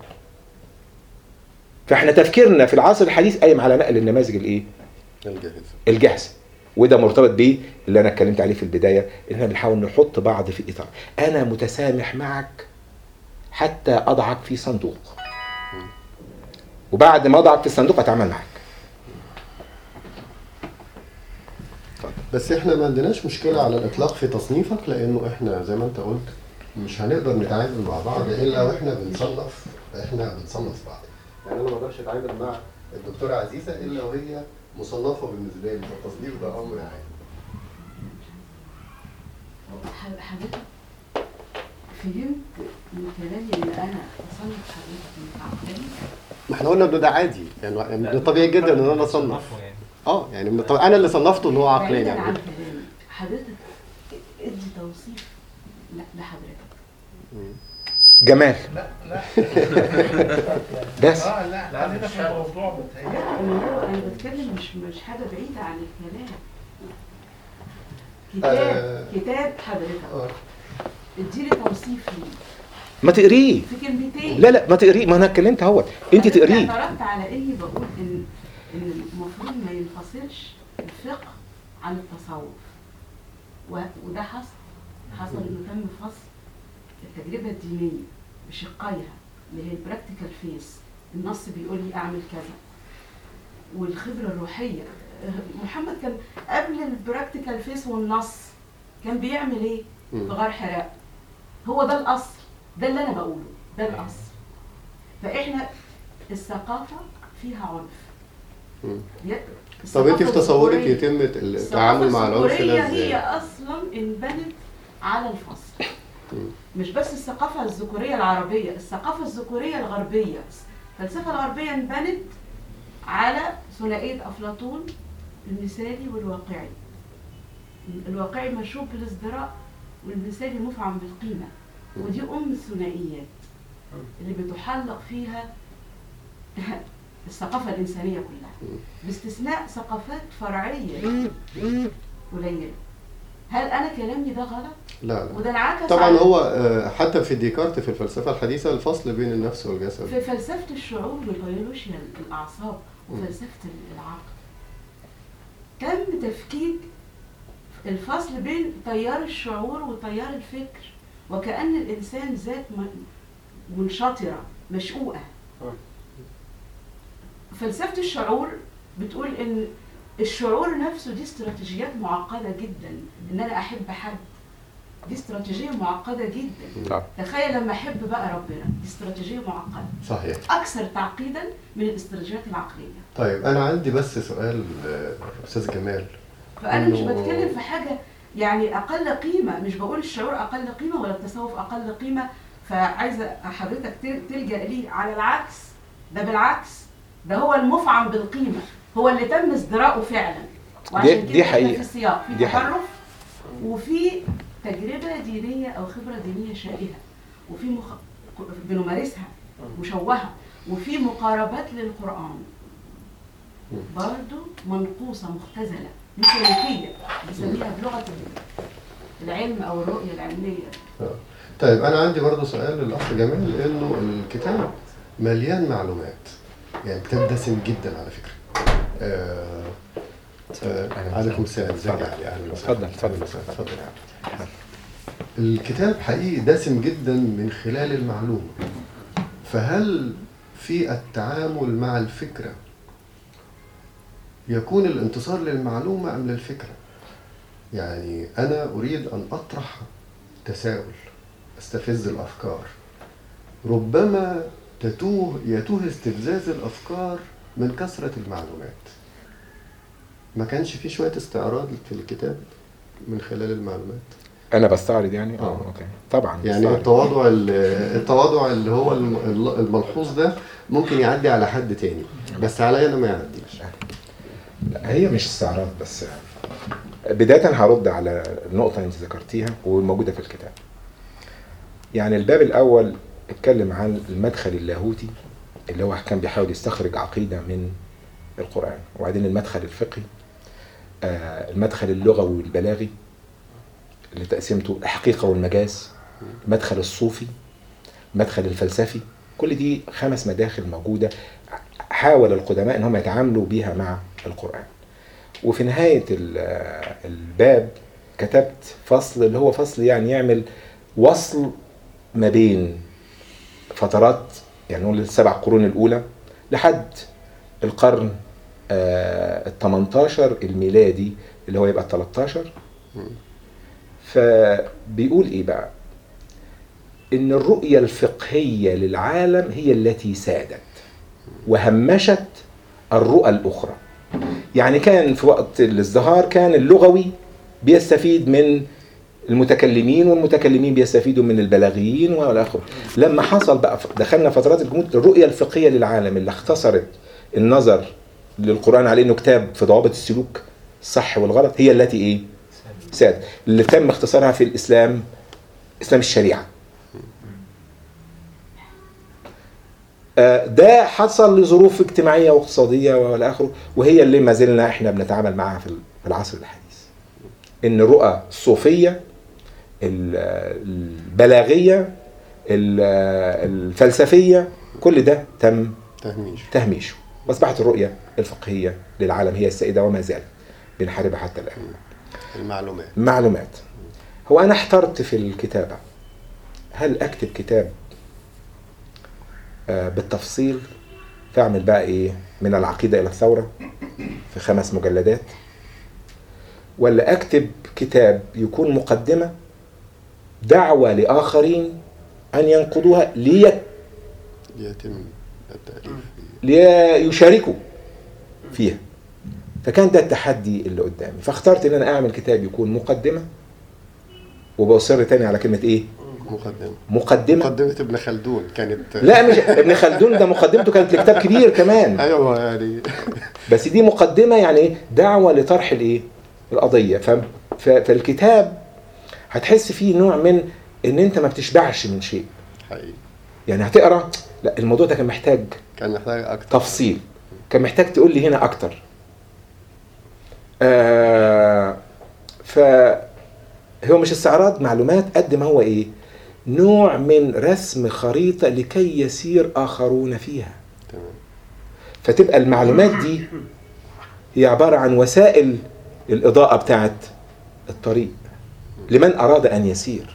فاحنا تفكيرنا في العصر الحديث قايم على نقل النماذج الايه الجاهز الجاهزه وده مرتبط بيه اللي انا اتكلمت عليه في البدايه ان احنا بنحاول نحط بعض في اطار انا متسامح معك حتى اضعك في صندوق وبعد ما اضعك في الصندوق اتعامل معك بس احنا ما عندناش مشكله على الاطلاق في تصنيفك لانه احنا زي ما انت قلت مش هنقدر نتعامل مع بعض الا واحنا بنصنف احنا بنصنف بعض يعني انا ما اقدرش اتعامل مع الدكتوره عزيزه الا وهي مصنفه بالنسبه لي فالتصنيف ده امر عام ح- حضرتك فهمت من كلامي ان انا اصنف حضرتك انك عقلاني ما احنا قلنا انه ده عادي يعني من الطبيعي جدا ان انا اصنف صنفه يعني اه يعني من الطبيعي- انا اللي صنفته ان هو عقلاني بعيدا يعني عن كلامي حضرتك ادي توصيف ل- لحضرتك جمال بس لا خلينا في الموضوع بتاعي لا أنا هو انا بتكلم مش مش حاجه بعيده عن الكلام كتاب آه. كتاب حضرتك آه. اديلي توصيف ليه ما تقريه في كلمتين لا لا ما تقريه ما انا اتكلمت اهوت انت أنا تقريه اعترضت على اني بقول ان ان المفروض ما ينفصلش الفقه عن التصوف و- وده حصل حصل انه تم فصل التجربه الدينيه بشقيها اللي هي البراكتيكال فيس النص بيقول لي اعمل كذا والخبره الروحيه محمد كان قبل البراكتيكال فيس والنص كان بيعمل ايه في مم. غار حراء هو ده الاصل ده اللي انا بقوله ده الاصل فاحنا الثقافه فيها عنف مم. ي- طب انت في الثقافة تصورك الذكورية- يتم التعامل مع العنف الذكورية ده ازاي؟ هي اصلا انبنت على الفصل مم. مش بس الثقافه الذكوريه العربيه الثقافه الذكوريه الغربيه الفلسفه الغربيه انبنت على ثنائيه افلاطون المثالي والواقعي الواقعي مشروب بالازدراء والمثالي مفعم بالقيمه ودي ام الثنائيات اللي بتحلق فيها الثقافه الانسانيه كلها باستثناء ثقافات فرعيه قليله هل انا كلامي ده غلط لا لا وده انعكس طبعا على- هو آه، حتى في ديكارت في الفلسفه الحديثه الفصل بين النفس والجسد في فلسفه الشعور وبيولوجيا الاعصاب وفلسفه العقل تم تفكيك الفصل بين تيار الشعور وتيار الفكر وكأن الإنسان ذات م- منشطرة مشقوقة فلسفة الشعور بتقول إن الشعور نفسه دي استراتيجيات معقدة جدا إن أنا أحب حد دي استراتيجية معقدة جدا طب. تخيل لما أحب بقى ربنا دي استراتيجية معقدة صحيح أكثر تعقيدا من الاستراتيجيات العقلية طيب انا عندي بس سؤال آه، استاذ جمال فانا مش إنه- بتكلم في حاجه يعني اقل قيمه مش بقول الشعور اقل قيمه ولا التصوف اقل قيمه فعايزه حضرتك تل- تلجا ليه على العكس ده بالعكس ده هو المفعم بالقيمه هو اللي تم ازدراؤه فعلا وعشان دي كده إحنا حقيقة. في السياق في دي حقيقة. تحرف وفي تجربه دينيه او خبره دينيه شائهه وفي مخ... بنمارسها مشوهه وفي مقاربات للقران برضه منقوصه مختزله ميكانيكيه بنسميها بلغه العلم او الرؤيه العلميه آه. طيب انا عندي برضه سؤال للاخ جمال انه الكتاب مليان معلومات يعني كتاب دسم جدا على فكره آه آه عليكم السلام ازيك يا علي اهلا وسهلا اتفضل، اتفضل. أهلاً وسهلاً. اتفضل يا علي الكتاب حقيقي دسم جدا من خلال المعلومه فهل في التعامل مع الفكره يكون الانتصار للمعلومه ام للفكره يعني انا اريد ان اطرح تساؤل استفز الافكار ربما تتوه يتوه استفزاز الافكار من كثره المعلومات ما كانش في شويه استعراض في الكتاب من خلال المعلومات انا بستعرض يعني اه آه. اوكي طبعا يعني بستعرض. التواضع ال- التواضع اللي هو الم- الملحوظ ده ممكن يعدي على حد تاني بس عليا انا ما يعديش لا هي مش استعراض بس بداية هرد على النقطة اللي انت ذكرتيها والموجودة في الكتاب. يعني الباب الأول اتكلم عن المدخل اللاهوتي اللي هو كان بيحاول يستخرج عقيدة من القرآن، وبعدين المدخل الفقهي آه، المدخل اللغوي والبلاغي اللي تقسيمته الحقيقة والمجاز، المدخل الصوفي، المدخل الفلسفي، كل دي خمس مداخل موجودة حاول القدماء ان هم يتعاملوا بيها مع القرآن. وفي نهاية ال- الباب كتبت فصل اللي هو فصل يعني يعمل وصل ما بين فترات يعني نقول السبع قرون الأولى لحد القرن ال 18 الميلادي اللي هو يبقى ال 13 فبيقول ايه بقى؟ ان الرؤية الفقهية للعالم هي التي سادت وهمشت الرؤى الأخرى يعني كان في وقت الازدهار كان اللغوي بيستفيد من المتكلمين والمتكلمين بيستفيدوا من البلاغيين والى اخره لما حصل بقى دخلنا فترات الجمود الرؤيه الفقهيه للعالم اللي اختصرت النظر للقران على انه كتاب في ضوابط السلوك الصح والغلط هي التي ايه ساد اللي تم اختصارها في الاسلام اسلام الشريعه آه، ده حصل لظروف اجتماعيه واقتصاديه والى اخره وهي اللي ما زلنا احنا بنتعامل معاها في ال- في العصر الحديث ان الرؤى الصوفيه ال- البلاغيه ال- الفلسفيه كل ده تم تهميش تهميشه واصبحت الرؤيه الفقهيه للعالم هي السائده وما زالت بنحاربها حتى الان المعلومات معلومات هو انا احترت في الكتابه هل اكتب كتاب آه، بالتفصيل فاعمل بقى ايه من العقيده الى الثوره في خمس مجلدات ولا اكتب كتاب يكون مقدمه دعوه لاخرين ان ينقضوها لي يتم التأليف ليشاركوا فيها فكان ده التحدي اللي قدامي فاخترت ان انا اعمل كتاب يكون مقدمه وبصر تاني على كلمه ايه مقدمة مقدمه مقدمة ابن خلدون كانت لا مش ابن خلدون ده مقدمته كانت لكتاب كبير كمان ايوه يعني بس دي مقدمه يعني ايه دعوه لطرح الايه القضيه ف... ف... فالكتاب هتحس فيه نوع من ان انت ما بتشبعش من شيء حقيقي يعني هتقرا لا الموضوع ده كان محتاج كان محتاج اكتر تفصيل كان محتاج تقول لي هنا اكتر آه ف هو مش استعراض معلومات قد ما هو ايه نوع من رسم خريطة لكي يسير آخرون فيها تمام فتبقى المعلومات دي هي عبارة عن وسائل الإضاءة بتاعت الطريق لمن أراد أن يسير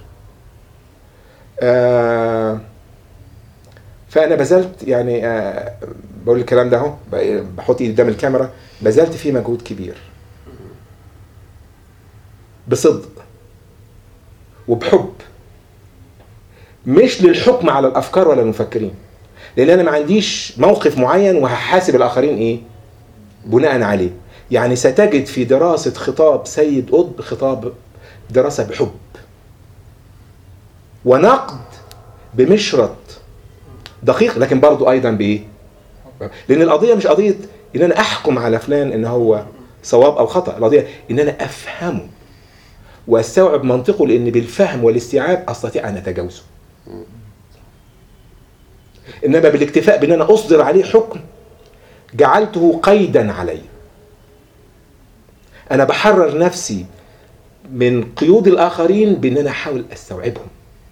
آه فأنا بذلت يعني آه بقول الكلام ده اهو ب- بحط ايدي قدام الكاميرا بذلت فيه مجهود كبير بصدق وبحب مش للحكم على الافكار ولا المفكرين لان انا ما عنديش موقف معين وهحاسب الاخرين ايه بناء عليه يعني ستجد في دراسة خطاب سيد قطب خطاب دراسة بحب ونقد بمشرط دقيق لكن برضو ايضا بايه لان القضية مش قضية ان انا احكم على فلان ان هو صواب او خطأ القضية ان انا افهمه واستوعب منطقه لان بالفهم والاستيعاب استطيع ان اتجاوزه انما بالاكتفاء بان انا اصدر عليه حكم جعلته قيدا علي انا بحرر نفسي من قيود الاخرين بان انا احاول استوعبهم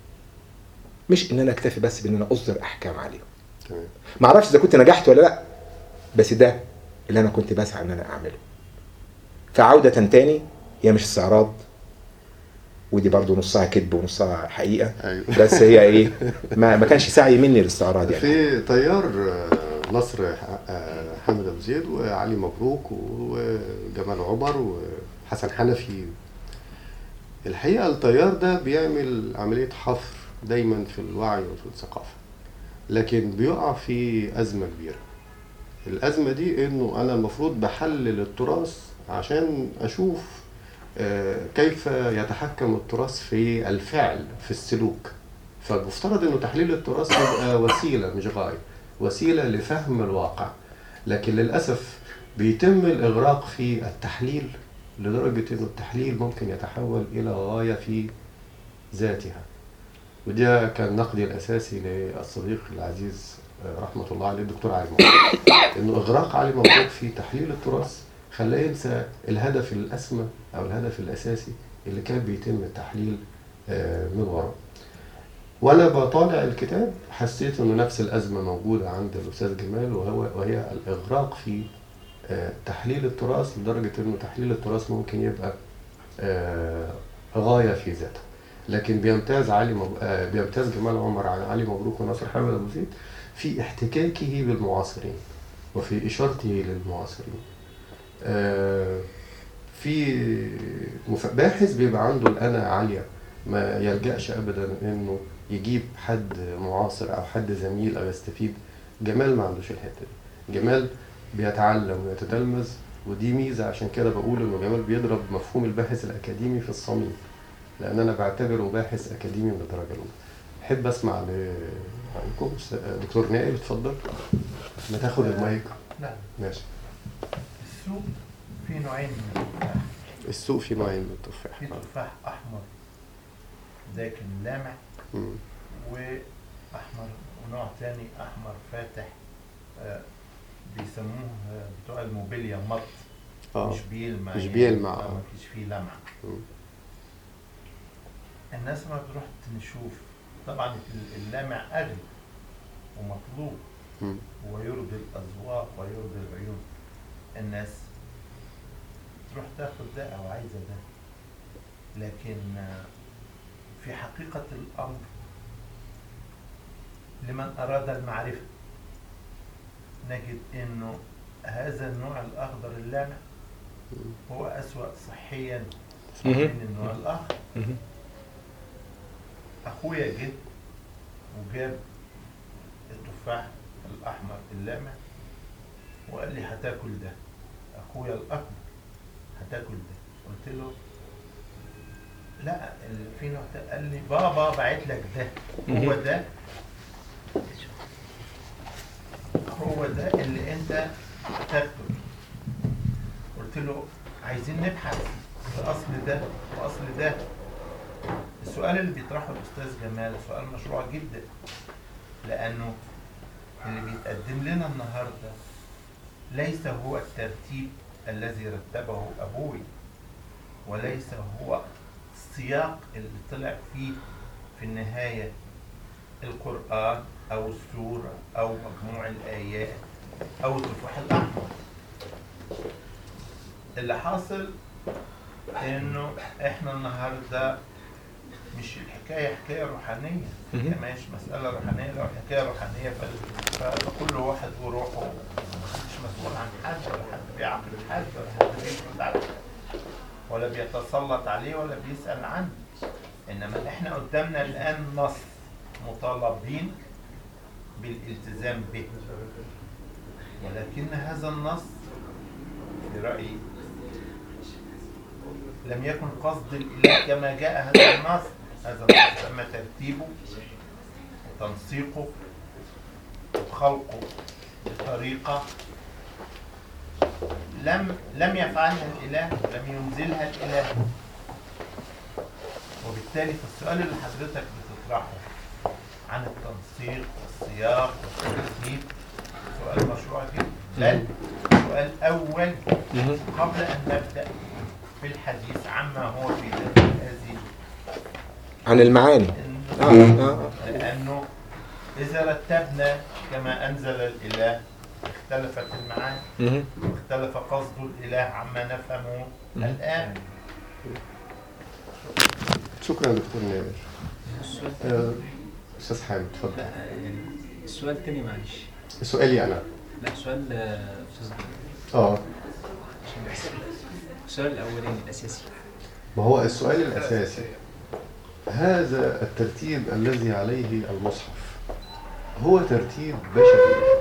مش ان انا اكتفي بس بان انا اصدر احكام عليهم تمام ما اعرفش اذا كنت نجحت ولا لا بس ده اللي انا كنت بسعى ان انا اعمله فعودة تاني هي مش استعراض ودي برضو نصها كذب ونصها حقيقة ايوه بس هي ايه ما, ما كانش سعي مني للاستعراض يعني في طيار آه، مصر آه، حامد ابو زيد وعلي مبروك وجمال عمر وحسن حنفي الحقيقه الطيار ده بيعمل عمليه حفر دايما في الوعي وفي الثقافه لكن بيقع في ازمه كبيره الازمه دي انه انا المفروض بحلل التراث عشان اشوف آه، كيف يتحكم التراث في الفعل في السلوك فالمفترض انه تحليل التراث يبقى وسيله مش غايه وسيله لفهم الواقع لكن للاسف بيتم الاغراق في التحليل لدرجه انه التحليل ممكن يتحول الى غايه في ذاتها وده كان نقدي الاساسي للصديق العزيز آه، رحمه الله عليه الدكتور علي مبروك انه اغراق علي مبروك في تحليل التراث خلاه ينسى الهدف الاسمى او الهدف الاساسي اللي كان بيتم التحليل آه، من وراه وانا بطالع الكتاب حسيت انه نفس الازمه موجوده عند الاستاذ جمال وهو وهي الاغراق في آه، تحليل التراث لدرجه انه تحليل التراث ممكن يبقى آه، غايه في ذاته لكن بيمتاز علي مب... آه، بيمتاز جمال عمر عن علي مبروك وناصر حامد ابو زيد في احتكاكه بالمعاصرين وفي اشارته للمعاصرين آه، في مف- باحث بيبقى عنده الأنا عالية ما يلجأش أبدا إنه يجيب حد معاصر أو حد زميل أو يستفيد جمال ما عندوش الحتة دي جمال بيتعلم ويتتلمذ ودي ميزة عشان كده بقول إنه جمال بيضرب مفهوم الباحث الأكاديمي في الصميم لأن أنا بعتبره باحث أكاديمي من الدرجة الأولى أحب أسمع لرأيكم دكتور نائل اتفضل ما تاخد المايك نعم ماشي السوق في نوعين من التفاح السوق فيه نوعين من التفاح في تفاح احمر لكن لامع مم. واحمر ونوع تاني احمر فاتح آه، بيسموه آه، بتوع الموبيليا مط اه مش بيلمع مش يعني، بيلمع، آه، آه. مفيش فيه لمع مم. الناس ما بتروح نشوف طبعا اللامع أغلى ومطلوب مم. ويرضي الأذواق ويرضي العيون الناس تروح تاخد ده أو عايزة ده لكن آه، في حقيقة الأمر لمن أراد المعرفة نجد إنه هذا النوع الأخضر اللامع هو أسوأ صحيا من النوع الآخر مهم. أخويا جه وجاب التفاح الأحمر اللامع وقال لي هتاكل ده أخويا الأكبر هتاكل ده قلت له لا اللي في نوع تا- قال لي بابا بعت لك ده هو ده هو ده اللي انت تاكله قلت له عايزين نبحث في اصل ده واصل ده السؤال اللي بيطرحه الاستاذ جمال سؤال مشروع جدا لانه اللي بيتقدم لنا النهارده ليس هو الترتيب الذي رتبه ابوي وليس هو السياق اللي طلع فيه في النهايه القران او السوره او مجموع الايات او التفاح الاحمر اللي حاصل انه احنا النهارده مش الحكايه حكايه روحانيه هي مهم. مش مساله روحانيه لو حكايه روحانيه فال- فكل واحد وروحه مش مسؤول عن حد ولا حد بيعاقب حد ولا حد بيفرض على حد ولا بيتسلط عليه ولا بيسال عنه انما احنا قدامنا الان نص مطالبين بالالتزام به ولكن هذا النص في رايي لم يكن قصد الإله كما جاء هذا النص هذا النص تم ترتيبه وتنسيقه وخلقه بطريقة لم لم يفعلها الإله ولم ينزلها الإله وبالتالي فالسؤال اللي حضرتك بتطرحه عن التنسيق والسياق والترتيب سؤال مشروع جدا بل سؤال أول مهم. قبل أن نبدأ في الحديث عما هو في ذات هذه عن المعاني النقطة. آه. آه. لأنه إذا رتبنا كما أنزل الإله اختلفت المعاني مهم. واختلف قصد الإله عما نفهمه الآن شكرا دكتور نادر آه، استاذ حامد اتفضل لا يعني السؤال التاني معلش سؤالي انا لا سؤال آه، استاذ جمال. اه عشان بس السؤال الاولاني الاساسي ما هو السؤال الأساسي هذا الترتيب الذي عليه المصحف هو ترتيب بشري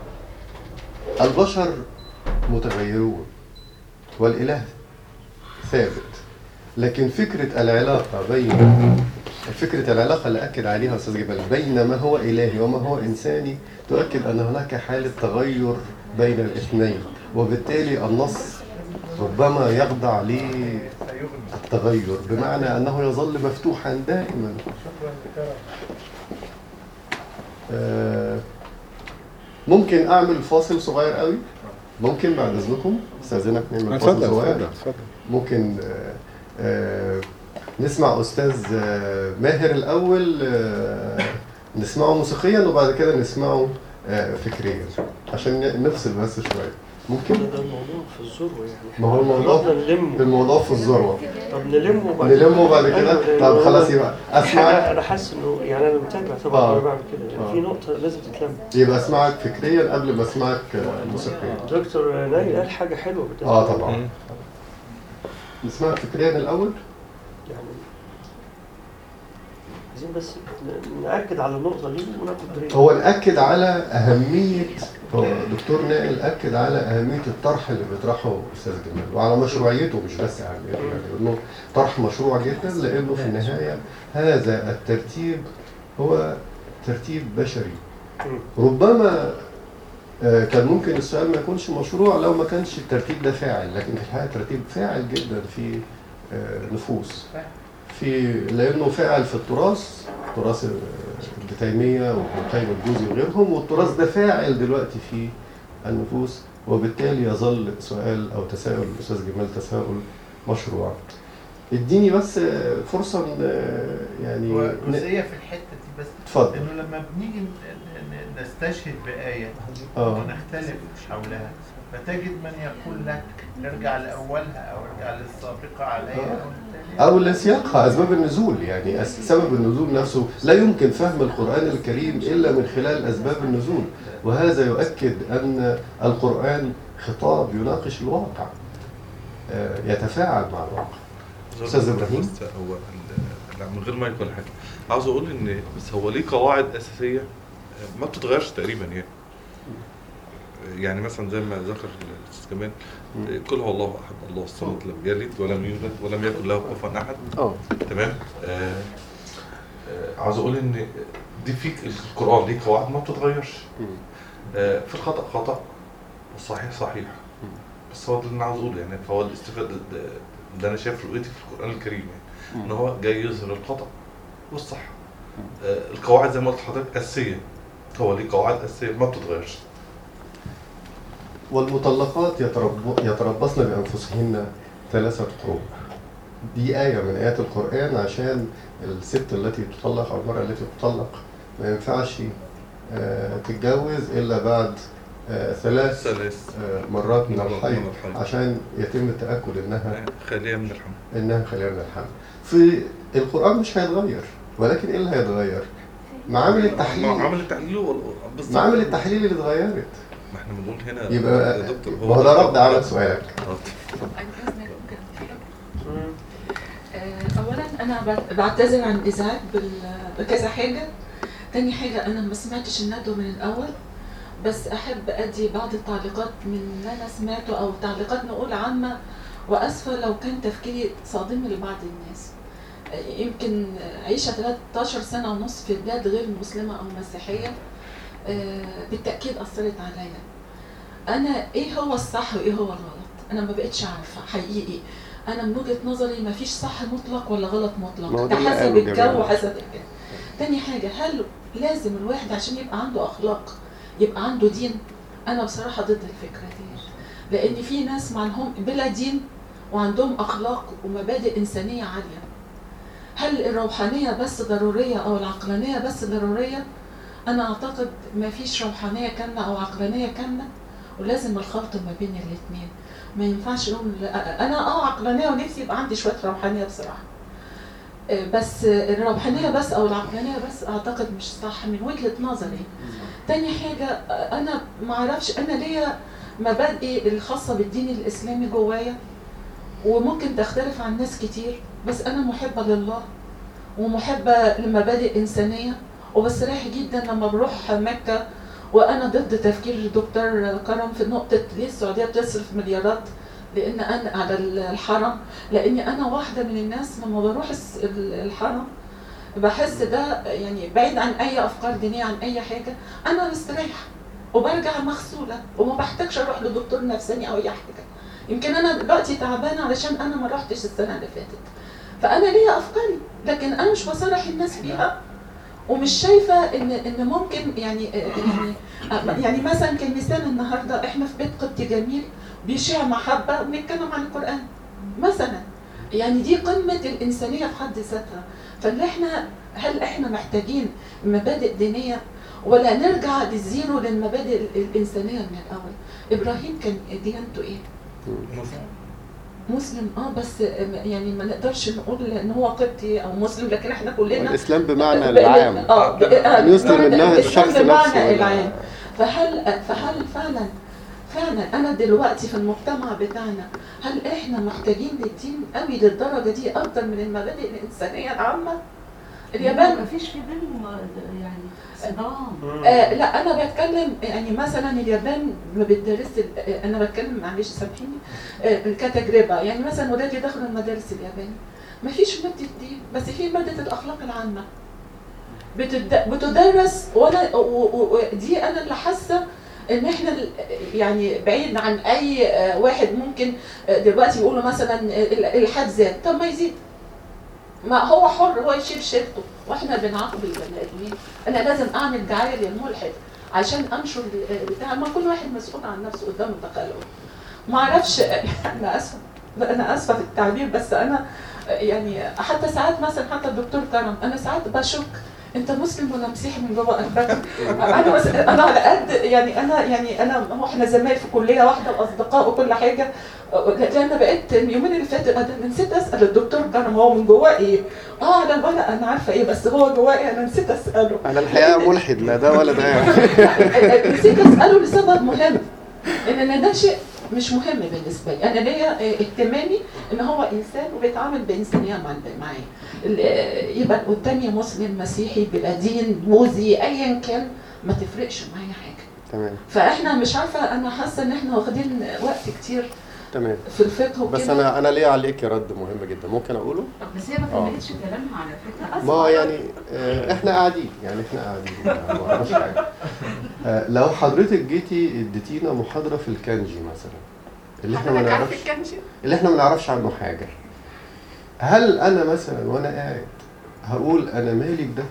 البشر متغيرون والإله ثابت لكن فكرة العلاقة بين فكرة العلاقة اللي أكد عليها أستاذ جبل بين ما هو إلهي وما هو إنساني تؤكد أن هناك حالة تغير بين الاثنين وبالتالي النص ربما يخضع للتغير بمعنى أنه يظل مفتوحا دائما آه، ممكن أعمل فاصل صغير قوي ممكن بعد إذنكم استاذنك نعمل فاصل اتفضل صغير اتفضل اتفضل ممكن آه، آه، نسمع أستاذ آه، ماهر الأول آه، نسمعه موسيقيا وبعد كده نسمعه آه، فكريا عشان نفصل بس شوية ممكن؟ ده الموضوع في الذروة يعني ما هو الموضوع نقدر نلمه الموضوع في الذروة طب نلمه بعد نلمه بعد أيوة، كده لأن طب هو خلاص يبقى في حاجة أسمعك أنا حاسس إنه يعني أنا متابع طبعا آه. وأنا بعمل كده يعني آه. في نقطة لازم تتلم يبقى أسمعك فكريا قبل ما أسمعك آه، موسيقيا دكتور نايل قال حاجة حلوة بالنسبة اه لي. طبعا نسمعك فكريا الأول يعني عايزين بس ن- نأكد على النقطة دي وناخد بريك هو نأكد على أهمية هو دكتور نائل أكد على أهمية الطرح اللي بيطرحه أستاذ جمال وعلى مشروعيته مش بس أهميته يعني إنه طرح مشروع جدا لأنه في النهاية هذا الترتيب هو ترتيب بشري مم. ربما آه، كان ممكن السؤال ما يكونش مشروع لو ما كانش الترتيب ده فاعل لكن في الحقيقة ترتيب فاعل جدا في آه، نفوس في لانه فعل في التراث تراث ابن تيميه وابن القيم الجوزي وغيرهم والتراث ده فاعل دلوقتي في النفوس وبالتالي يظل سؤال او تساؤل الاستاذ جمال تساؤل مشروع. اديني بس آه، فرصه ن- آه، يعني ن- وجزئيه في الحته دي بس اتفضل انه لما بنيجي ن- ن- نستشهد بايه اه ونختلف حولها فتجد من يقول لك ارجع لاولها او ارجع للسابقه عليها او للتاليه او لسياقها اسباب النزول يعني أس- سبب النزول نفسه لا يمكن فهم القران الكريم الا من خلال اسباب النزول وهذا يؤكد ان القران خطاب يناقش الواقع آه، يتفاعل مع الواقع أستاذ إبراهيم؟ بس هو ال- لا من غير مايك ولا حاجه عاوز اقول ان بس هو ليه قواعد اساسيه آه، ما بتتغيرش تقريبا يعني يعني مثلا زي ما ذكر الاستاذ كمال آه، قل هو الله احد الله الصمد لم يلد ولم يولد ولم يكن له كفوا احد اه تمام آه آه عاوز اقول ان دي فيك القران ليه قواعد ما بتتغيرش آه في الخطا خطا والصحيح صحيح بس هو ده اللي انا عاوز اقوله يعني فهو الاستفاده ده, ده انا شايف رؤيتي في القران الكريم يعني ان هو جاي يظهر الخطا والصح آه القواعد زي ما قلت لحضرتك اساسيه هو ليه قواعد اساسيه ما بتتغيرش والمطلقات يترب... يتربصن بانفسهن ثلاثه قروء دي آية من آيات القرآن عشان الست التي تطلق أو المرأة التي تطلق ما ينفعش آه، تتجوز إلا بعد آه، ثلاث ثلاث آه، مرات من مرات الحيض من الحيض. عشان يتم التأكد إنها آه، خاليه من الحمل إنها خلال الحمل. في القرآن مش هيتغير ولكن إيه اللي هيتغير؟ معامل التحليل معامل التحليل وال- بالظبط. معامل التحليل اللي اتغيرت ما احنا بنقول هنا يبقى يا دكتور ما هو ده رد على سؤالك آه. آه، اولا انا بعت- بعتذر عن الازعاج بال- بكذا حاجه تاني حاجه انا ما سمعتش الندوه من الاول بس احب ادي بعض التعليقات من اللي انا سمعته او تعليقات نقول عامه واسفه لو كان تفكيري صادم لبعض الناس آه، يمكن عيشه 13 سنه ونص في بلاد غير مسلمه او مسيحيه آه، بالتاكيد اثرت عليا انا ايه هو الصح وايه هو الغلط انا ما بقتش عارفه حقيقي انا من وجهه نظري ما فيش صح مطلق ولا غلط ما هو مطلق ده ده اللي حسب قاله الجماعة. الجو وحسب الجو تاني حاجه هل لازم الواحد عشان يبقى عنده اخلاق يبقى عنده دين انا بصراحه ضد الفكره دي لان في ناس معهم بلا دين وعندهم اخلاق ومبادئ انسانيه عاليه هل الروحانيه بس ضروريه او العقلانيه بس ضروريه انا اعتقد ما فيش روحانيه كامله او عقلانيه كامله ولازم الخلط ما بين الاثنين ما ينفعش نقول لا، انا اه عقلانيه ونفسي يبقى عندي شويه روحانيه بصراحه آه، بس آه، الروحانيه بس او العقلانيه بس اعتقد مش صح من وجهه نظري تاني حاجه آه، انا ما اعرفش انا ليا مبادئي الخاصه بالدين الاسلامي جوايا وممكن تختلف عن ناس كتير بس انا محبه لله ومحبه لمبادئ انسانيه وبستريح جدا لما بروح مكه وانا ضد تفكير الدكتور كرم في نقطه ليه السعوديه بتصرف مليارات لان انا على الحرم لاني انا واحده من الناس لما بروح الس- الحرم بحس ده يعني بعيد عن اي افكار دينيه عن اي حاجه انا مستريحه وبرجع مغسوله وما بحتاجش اروح لدكتور نفساني او اي حاجه يمكن انا دلوقتي تعبانه علشان انا ما رحتش السنه اللي فاتت فانا ليا افكاري لكن انا مش بصارح الناس بيها ومش شايفه ان ان ممكن يعني يعني يعني مثلا كمثال النهارده احنا في بيت قبطي جميل بيشيع محبه وبنتكلم عن القران مثلا يعني دي قمه الانسانيه في حد ذاتها فاللي احنا هل احنا محتاجين مبادئ دينيه ولا نرجع للزيرو للمبادئ ال- الانسانيه من الاول ابراهيم كان ديانته ايه مسلم اه بس يعني ما نقدرش نقول ان هو قبطي او مسلم لكن احنا كلنا الإسلام بمعنى ب- العام اه ب- آه، يسلم بمعنى- منها الإسلام الشخص بمعنى نفسه. العام فهل فهل فعلا فعلا انا دلوقتي في المجتمع بتاعنا هل احنا محتاجين للدين قوي للدرجه دي اكتر من المبادئ الانسانيه العامه اليابان ما فيش في بينهم آه، يعني صدام آه لا انا بتكلم يعني مثلا اليابان ما بتدرس آه، انا بتكلم معلش سامحيني آه كتجربه يعني مثلا ولادي دخلوا المدارس الياباني ما فيش ماده دين بس في ماده الاخلاق العامه بتد- بتدرس وانا و- و- ودي انا اللي حاسه ان احنا ال- يعني بعيد عن اي آه، واحد ممكن آه، دلوقتي يقولوا مثلا ال- الالحاد زاد طب ما يزيد ما هو حر هو يشيل شيلته واحنا بنعاقب البني ادمين انا لازم اعمل دعايه للملحد عشان انشر ال- بتاع ما كل واحد مسؤول عن نفسه قدام التخلف ما اعرفش انا اسفه انا اسفه في التعبير بس انا يعني حتى ساعات مثلا حتى الدكتور كرم انا ساعات بشك انت مسلم ولا مسيحي من جوه قلبك انا بس انا على قد يعني انا يعني انا هو احنا زمايل في كليه واحده واصدقاء وكل حاجه لان انا بقيت اليومين اللي فاتوا انا نسيت اسال الدكتور كرم هو من جواه ايه اه انا ولا انا عارفه ايه بس هو جواه ايه انا نسيت اساله انا الحقيقه ملحد لا ده ولا ده يعني نسيت اساله لسبب مهم ان ده شيء مش مهم بالنسبه لي انا ليا اهتمامي ان هو انسان وبيتعامل بانسانيه مع معايا ال- يبقى اللي قدامي مسلم مسيحي بلا دين بوذي ايا كان ما تفرقش معايا حاجه تمام فاحنا مش عارفه انا حاسه ان احنا واخدين وقت كتير تمام في الفقه وكده بس انا انا ليا عليك رد مهم جدا ممكن اقوله بس هي ما كملتش كلامها على فكره ما هو يعني آه، احنا قاعدين يعني احنا قاعدين ما ما وراناش حاجه آه، لو حضرتك جيتي اديتينا محاضره في الكانجي مثلا اللي احنا ما حضرتك عارف نعرفش الكنشي؟ اللي احنا ما نعرفش عنه حاجه هل انا مثلا وانا قاعد هقول انا مالي بده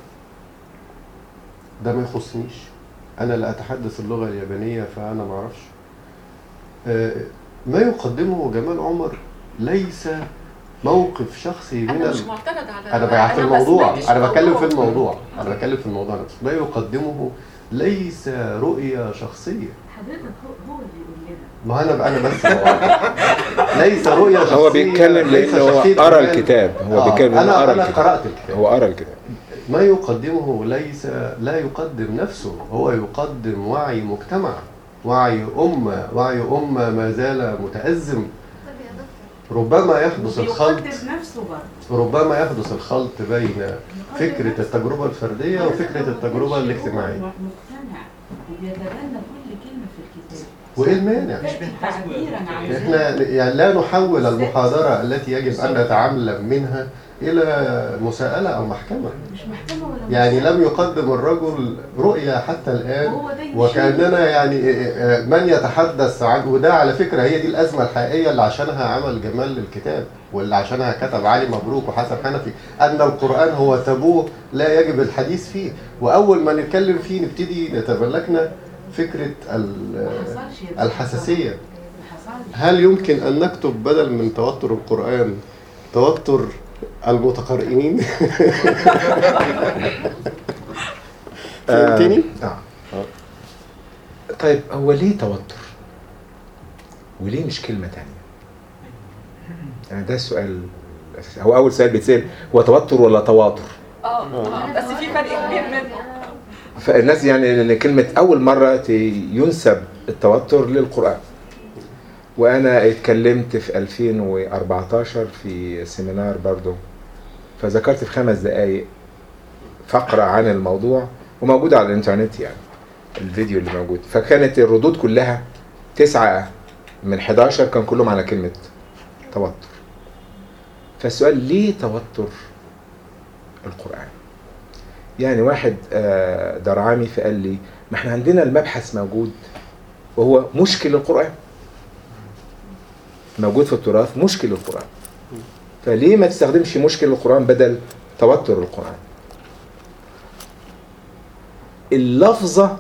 ده ما يخصنيش انا لا اتحدث اللغه اليابانيه فانا ما اعرفش آه، ما يقدمه جمال عمر ليس موقف شخصي من انا مش ال... معترض على انا بقى في ما الموضوع سمعتش انا بتكلم في الموضوع. الموضوع انا بتكلم في الموضوع نفسه ما يقدمه ليس رؤيه شخصيه حضرتك هو هو اللي يقول لنا ما انا انا بس ليس رؤيه شخصيه هو بيتكلم ليس لانه هو شخصية قرا جمال. الكتاب هو آه، بيتكلم لانه انا قرا انا الكتاب قرات الكتاب هو قرا الكتاب ما يقدمه ليس لا يقدم نفسه هو يقدم وعي مجتمع وعي أمة وعي أمة ما زال متأزم طب يا دكتور ربما يحدث الخلط بيقدم نفسه برضه ربما يحدث الخلط بين فكرة التجربة الفردية وفكرة التجربة الاجتماعية مقتنع وبيتبنى كل كلمه في الكتاب وإيه المانع؟ مش تعبيرا عن احنا يعني لا نحول المحاضرة التي يجب أن نتعلم منها إلى مساءلة أو محكمة مش محكمه ولا يعني لم يقدم الرجل رؤية حتى الآن وهو ده يشيل. وكأننا يعني من يتحدث عن وده على فكرة هي دي الأزمة الحقيقية اللي عشانها عمل جمال الكتاب واللي عشانها كتب علي مبروك وحسن حنفي أن القرآن هو تابوه لا يجب الحديث فيه وأول ما نتكلم فيه نبتدي نتملكنا فكرة ال- ما حصلش يا دكتور. الحساسية ما حصلش هل يمكن أن نكتب بدل من توتر القرآن توتر المتقرئين؟ فهمتني؟ آه. طيب هو ليه توتر؟ وليه مش كلمة تانية؟ يعني ده السؤال الأساسي. هو أول سؤال بيتسأل هو توتر ولا تواطر؟ اه آه، بس في فرق كبير منهم فالناس يعني ان كلمة أول مرة ت- ينسب التوتر للقرآن وأنا اتكلمت في 2014 في سيمينار برضو فذكرت في خمس دقايق فقرة عن الموضوع وموجودة على الإنترنت يعني الفيديو اللي موجود فكانت الردود كلها تسعة من 11 كان كلهم على كلمة توتر فالسؤال ليه توتر القرآن يعني واحد آه، درعامي فقال لي ما احنا عندنا المبحث موجود وهو مشكل القرآن موجود في التراث مشكل القرآن فليه ما تستخدمش مشكل القرآن بدل توتر القرآن اللفظة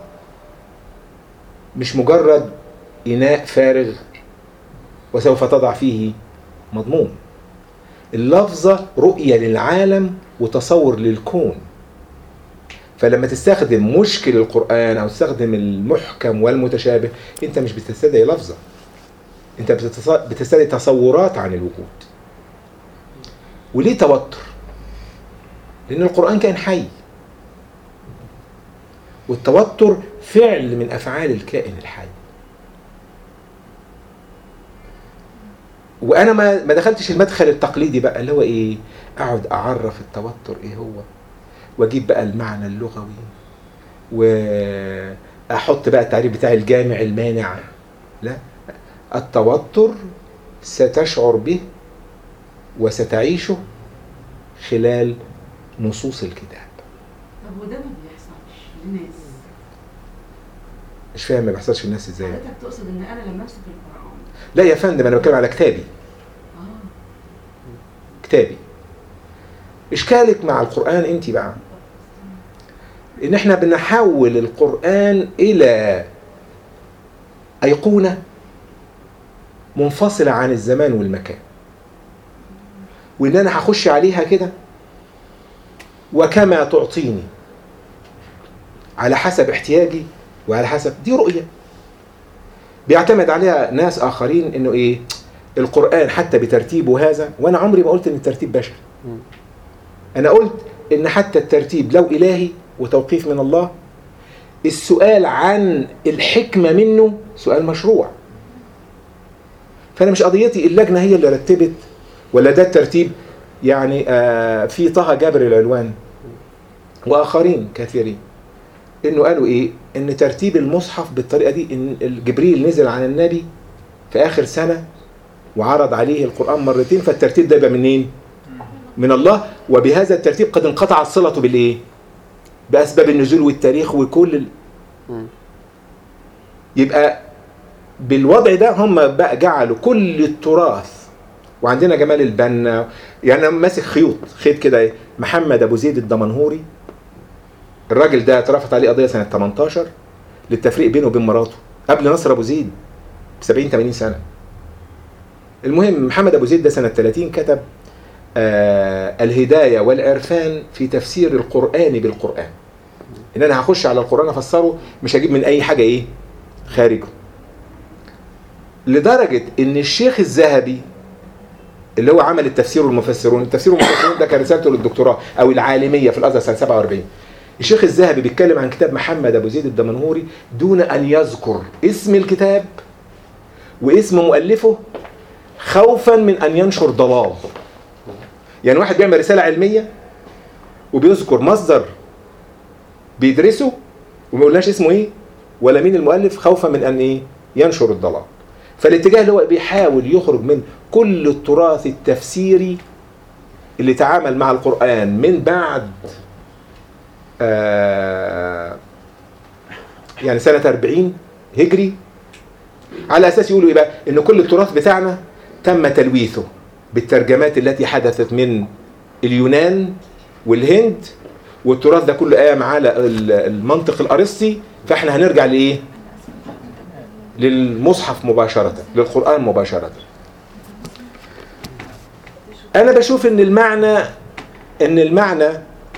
مش مجرد إناء فارغ وسوف تضع فيه مضمون اللفظة رؤية للعالم وتصور للكون فلما تستخدم مشكل القرآن أو تستخدم المحكم والمتشابه أنت مش بتستدعي لفظة أنت بتتص- بتستدعي تصورات عن الوجود وليه توتر؟ لأن القرآن كان حي والتوتر فعل من أفعال الكائن الحي وانا ما ما دخلتش المدخل التقليدي بقى اللي هو ايه اقعد اعرف التوتر ايه هو واجيب بقى المعنى اللغوي واحط بقى التعريف بتاع الجامع المانع لا التوتر ستشعر به وستعيشه خلال نصوص الكتاب طب وده ما بيحصلش للناس مش فاهم ما بيحصلش الناس ازاي حضرتك تقصد ان انا لما امسك القران لا يا فندم انا بتكلم على كتابي اه كتابي اشكالك مع القران انت بقى ان احنا بنحول القران الى ايقونه منفصله عن الزمان والمكان وان انا هخش عليها كده وكما تعطيني على حسب احتياجي وعلى حسب دي رؤية بيعتمد عليها ناس آخرين إنه إيه القرآن حتى بترتيبه هذا وأنا عمري ما قلت إن الترتيب بشري أنا قلت إن حتى الترتيب لو إلهي وتوقيف من الله السؤال عن الحكمة منه سؤال مشروع فأنا مش قضيتي اللجنة هي اللي رتبت ولا ده الترتيب يعني آه في طه جابر العلوان وآخرين كثيرين انه قالوا ايه ان ترتيب المصحف بالطريقه دي ان جبريل نزل على النبي في اخر سنه وعرض عليه القران مرتين فالترتيب ده يبقى منين من الله وبهذا الترتيب قد انقطعت صلته بالايه باسباب النزول والتاريخ وكل ال... يبقى بالوضع ده هم بقى جعلوا كل التراث وعندنا جمال البنا يعني أنا ماسك خيوط خيط كده إيه؟ محمد ابو زيد الدمنهوري الراجل ده اترفعت عليه قضيه سنه 18 للتفريق بينه وبين مراته قبل نصر ابو زيد ب 70 80 سنه المهم محمد ابو زيد ده سنه 30 كتب آه الهدايه والعرفان في تفسير القران بالقران ان انا هخش على القران افسره مش هجيب من اي حاجه ايه خارجه لدرجه ان الشيخ الذهبي اللي هو عمل التفسير والمفسرون التفسير والمفسرون ده كان رسالته للدكتوراه او العالميه في الازهر سنه 47 الشيخ الذهبي بيتكلم عن كتاب محمد ابو زيد الدمنهوري دون ان يذكر اسم الكتاب واسم مؤلفه خوفا من ان ينشر ضلال يعني واحد بيعمل رساله علميه وبيذكر مصدر بيدرسه وما يقولناش اسمه ايه ولا مين المؤلف خوفا من ان ايه ينشر الضلال فالاتجاه اللي هو بيحاول يخرج من كل التراث التفسيري اللي تعامل مع القرآن من بعد آه يعني سنة 40 هجري على أساس يقولوا إيه بقى إن كل التراث بتاعنا تم تلويثه بالترجمات التي حدثت من اليونان والهند والتراث ده كله قام على المنطق الأرسطي فإحنا هنرجع لإيه؟ للمصحف مباشرة للقرآن مباشرة أنا بشوف إن المعنى إن المعنى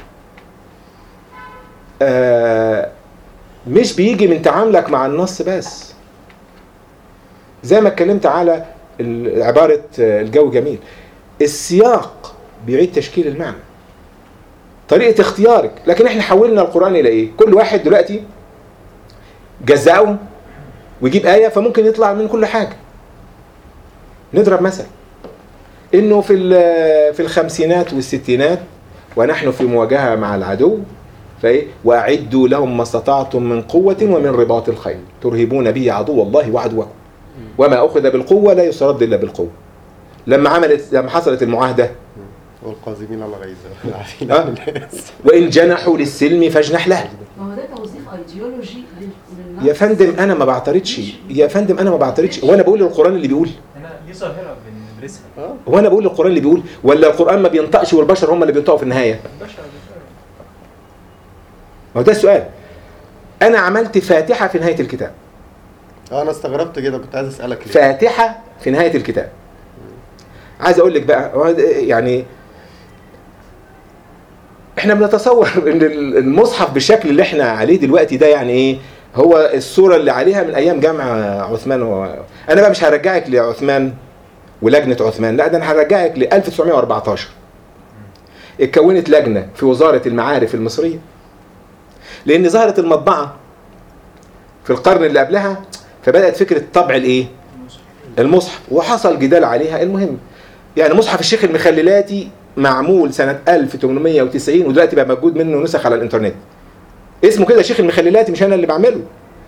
آه مش بيجي من تعاملك مع النص بس زي ما اتكلمت على عبارة الجو جميل السياق بيعيد تشكيل المعنى طريقة اختيارك لكن احنا حولنا القرآن إلى إيه كل واحد دلوقتي جزأه ويجيب آية فممكن يطلع من كل حاجة نضرب مثل انه في في الخمسينات والستينات ونحن في مواجهة مع العدو فايه واعدوا لهم ما استطعتم من قوة ومن رباط الخيل ترهبون به عدو الله وعدوكم وما اخذ بالقوة لا يسترد الا بالقوة لما عملت لما حصلت المعاهدة والقازمين على الغيظ والعافين آه. عن الناس وان جنحوا للسلم فاجنح له ما هو ده توظيف ايديولوجي لل- للنص يا فندم انا ما بعترضش يا فندم انا ما بعترضش هو انا بقول القرآن اللي بيقول انا دي ظاهره بندرسها هو انا بقول القرآن اللي بيقول ولا القرآن ما بينطقش والبشر هم اللي بينطقوا في النهاية البشر ما هو ده السؤال انا عملت فاتحة في نهاية الكتاب اه انا استغربت كده كنت عايز اسالك ليه فاتحة في نهاية الكتاب عايز اقول لك بقى هو ده يعني احنا بنتصور ان المصحف بالشكل اللي احنا عليه دلوقتي ده يعني ايه هو الصورة اللي عليها من ايام جامع عثمان و... انا بقى مش هرجعك لعثمان ولجنة عثمان لا ده انا هرجعك ل 1914 اتكونت لجنة في وزارة المعارف المصرية لان ظهرت المطبعة في القرن اللي قبلها فبدأت فكرة طبع الايه المصحف وحصل جدال عليها المهم يعني مصحف الشيخ المخللاتي معمول سنة 1890 ودلوقتي بقى موجود منه نسخ على الانترنت اسمه كده شيخ المخللاتي مش انا اللي بعمله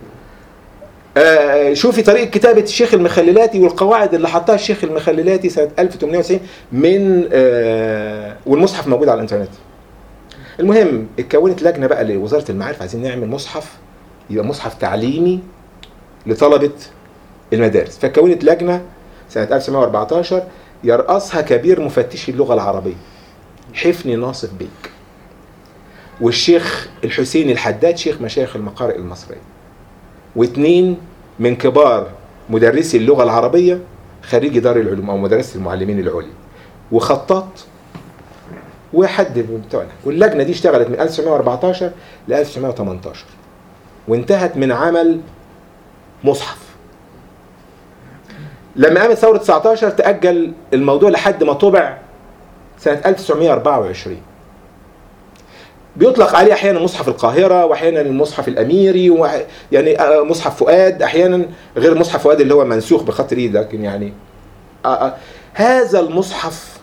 آه شوفي طريقة كتابة الشيخ المخللاتي والقواعد اللي حطها الشيخ المخللاتي سنة 1890 من آه والمصحف موجود على الانترنت المهم اتكونت لجنة بقى لوزارة المعارف عايزين نعمل مصحف يبقى مصحف تعليمي لطلبة المدارس فكونت لجنة سنة 1914 يرأسها كبير مفتشي اللغة العربية حفني ناصف بيك والشيخ الحسين الحداد شيخ مشايخ المقارئ المصرية واثنين من كبار مدرسي اللغة العربية خريجي دار العلوم أو مدرسة المعلمين العليا وخطاط وحد من بتوعنا واللجنه دي اشتغلت من 1914 ل 1918 وانتهت من عمل مصحف لما قامت ثوره 19 تاجل الموضوع لحد ما طبع سنه 1924 بيطلق عليه احيانا مصحف القاهره واحيانا المصحف الاميري وح... يعني آه، مصحف فؤاد احيانا غير مصحف فؤاد اللي هو منسوخ بخط الايد لكن يعني آه، آه. هذا المصحف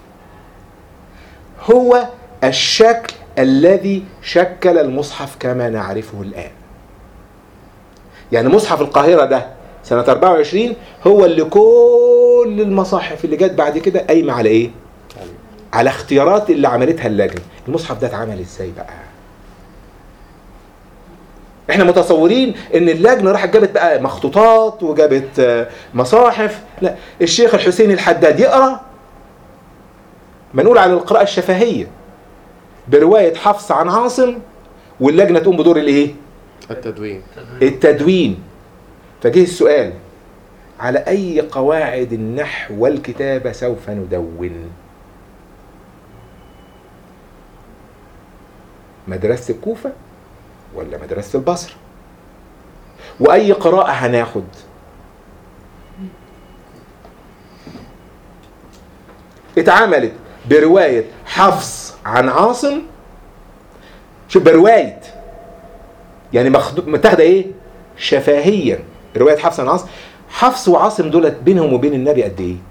هو الشكل الذي شكل المصحف كما نعرفه الان يعني مصحف القاهره ده سنه 24 هو اللي كل المصاحف اللي جت بعد كده قايمه على ايه على اختيارات اللي عملتها اللجنه المصحف ده اتعمل ازاي بقى احنا متصورين ان اللجنه راحت جابت بقى مخطوطات وجابت آه، مصاحف لا الشيخ الحسين الحداد يقرا منقول على القراءه الشفهيه بروايه حفص عن عاصم واللجنه تقوم بدور الايه التدوين التدوين فجه السؤال على اي قواعد النحو والكتابه سوف ندون مدرسه الكوفه ولا مدرسه البصره واي قراءه هناخد اتعملت بروايه حفص عن عاصم شوف بروايه يعني مخدو... متاخده ايه شفاهيا روايه حفص عن عاصم حفص وعاصم دولت بينهم وبين النبي قد ايه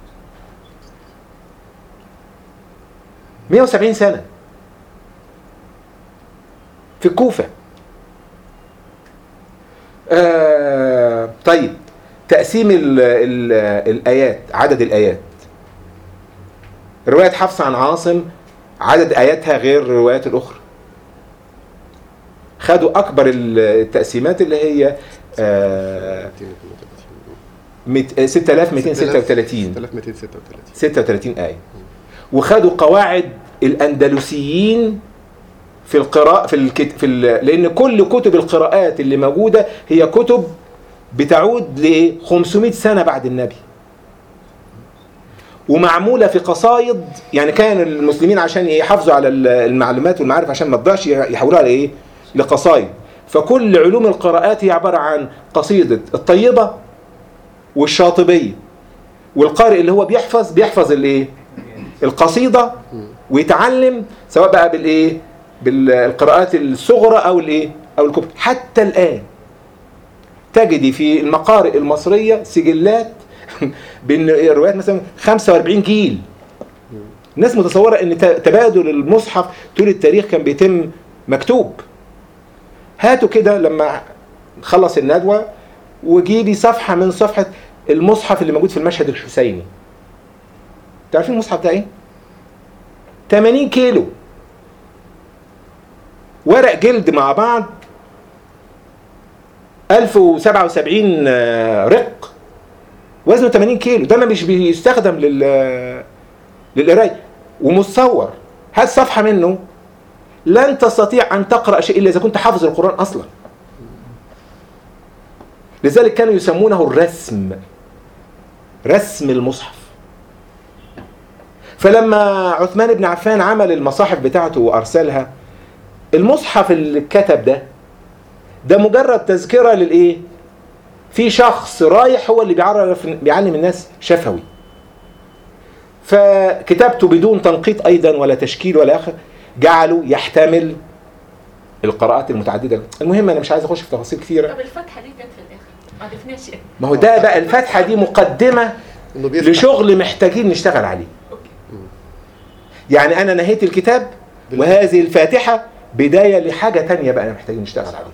170 سنه في الكوفه آه طيب تقسيم ال ال الايات عدد الايات روايه حفص عن عاصم عدد اياتها غير الروايات الاخرى خدوا اكبر التقسيمات اللي هي آه، مت- 6236 6236 36 آية وخدوا قواعد الأندلسيين في القراءة في الكت... في ال... لأن كل كتب القراءات اللي موجودة هي كتب بتعود ل 500 سنة بعد النبي ومعمولة في قصايد يعني كان المسلمين عشان يحافظوا على ال- المعلومات والمعارف عشان ما تضيعش يحولوها لإيه؟ لقصايد فكل علوم القراءات هي عبارة عن قصيدة الطيبة والشاطبية والقارئ اللي هو بيحفظ بيحفظ الايه القصيدة ويتعلم سواء بقى بالايه بالقراءات الصغرى او الايه او الكبرى حتى الان تجدي في المقارئ المصرية سجلات بان الروايات مثلا 45 جيل الناس متصورة ان ت- تبادل المصحف طول التاريخ كان بيتم مكتوب هاتوا كده لما خلص الندوة وجيبي صفحة من صفحة المصحف اللي موجود في المشهد الحسيني تعرفين المصحف ده ايه 80 كيلو ورق جلد مع بعض 1077 آه، رق وزنه 80 كيلو ده ما مش بيستخدم لل للقرايه ومتصور هات صفحه منه لن تستطيع ان تقرا شيء الا اذا كنت حافظ القران اصلا لذلك كانوا يسمونه الرسم رسم المصحف فلما عثمان بن عفان عمل المصاحف بتاعته وارسلها المصحف اللي اتكتب ده ده مجرد تذكره للايه في شخص رايح هو اللي بيعرف بيعلم الناس شفوي فكتابته بدون تنقيط ايضا ولا تشكيل ولا اخر جعله يحتمل القراءات المتعدده المهم انا مش عايز اخش في تفاصيل كثيره طب الفتحه دي جت في الاخر ما عرفناش ايه ما هو ده بقى الفتحه دي مقدمه انه بيفتح لشغل محتاجين نشتغل عليه يعني انا نهيت الكتاب بال- وهذه الفاتحه بدايه لحاجه تانية بقى محتاجين نشتغل عليها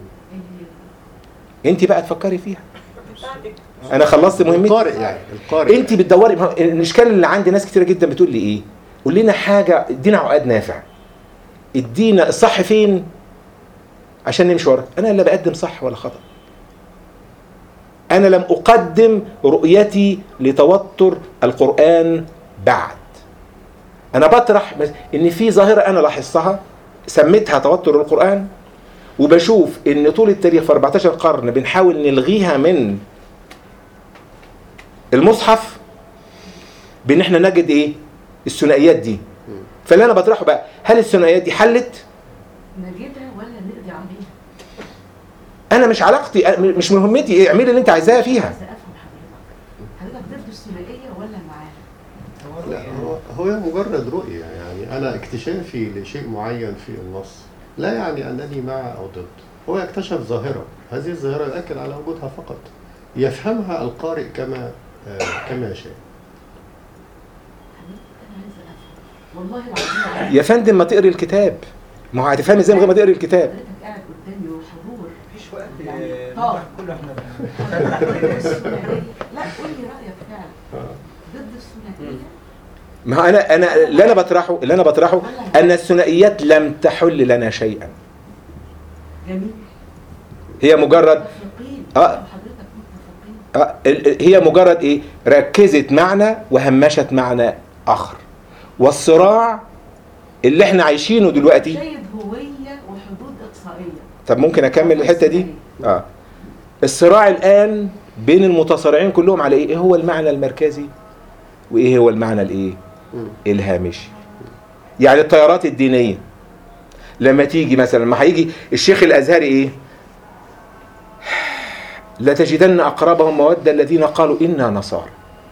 انت بقى تفكري فيها انا خلصت مهمتي القارئ يعني القارئ انت بتدوري ما هو الاشكال اللي عندي ناس كتيره جدا بتقول لي ايه قول لنا حاجه ادينا عقاد نافع ادينا الصح فين عشان نمشي ورا انا لا بقدم صح ولا خطا انا لم اقدم رؤيتي لتوتر القران بعد انا بطرح مس- ان في ظاهره انا لاحظتها سميتها توتر القران وبشوف ان طول التاريخ في 14 قرن بنحاول نلغيها من المصحف بان احنا نجد ايه الثنائيات دي فاللي انا بطرحه بقى هل الثنائيات دي حلت نجدها ولا نقضي عليها انا مش علاقتي أنا مش مهمتي إيه، اعملي اللي انت عايزاه فيها عايزه افهم حضرتك حضرتك ضد الثنائيه ولا معاها لا هو هو مجرد رؤية يعني أنا اكتشافي لشيء معين في النص لا يعني أنني مع أو ضد هو يكتشف ظاهرة هذه الظاهرة يؤكد على وجودها فقط يفهمها القارئ كما آه، كما يشاء انا عايزه افهم والله العظيم عايزة يا فندم ما تقري الكتاب ما هو هتفهمي ازاي من غير ما تقري الكتاب حضرتك قاعد قدامي وحضور مفيش وقت يعني آه، طاق. نضحك كله احنا الثنائية. لا قول لي رايك فعلا ضد الثنائيه ما هو انا انا اللي انا بطرحه اللي انا بطرحه ان الثنائيات لم تحل لنا شيئا جميل هي مجرد متفقين آه. حضرتك متفقين آه، ال- ال- هي مجرد ايه ركزت معنى وهمشت معنى اخر والصراع اللي احنا عايشينه دلوقتي شيد هويه وحدود اقصائيه طب ممكن اكمل الحته دي اه الصراع الان بين المتصارعين كلهم على ايه إيه هو المعنى المركزي وايه هو المعنى الايه مم. الهامشي يعني التيارات الدينيه لما تيجي مثلا ما هيجي الشيخ الازهري ايه لتجدن اقربهم موده الذين قالوا انا نصارى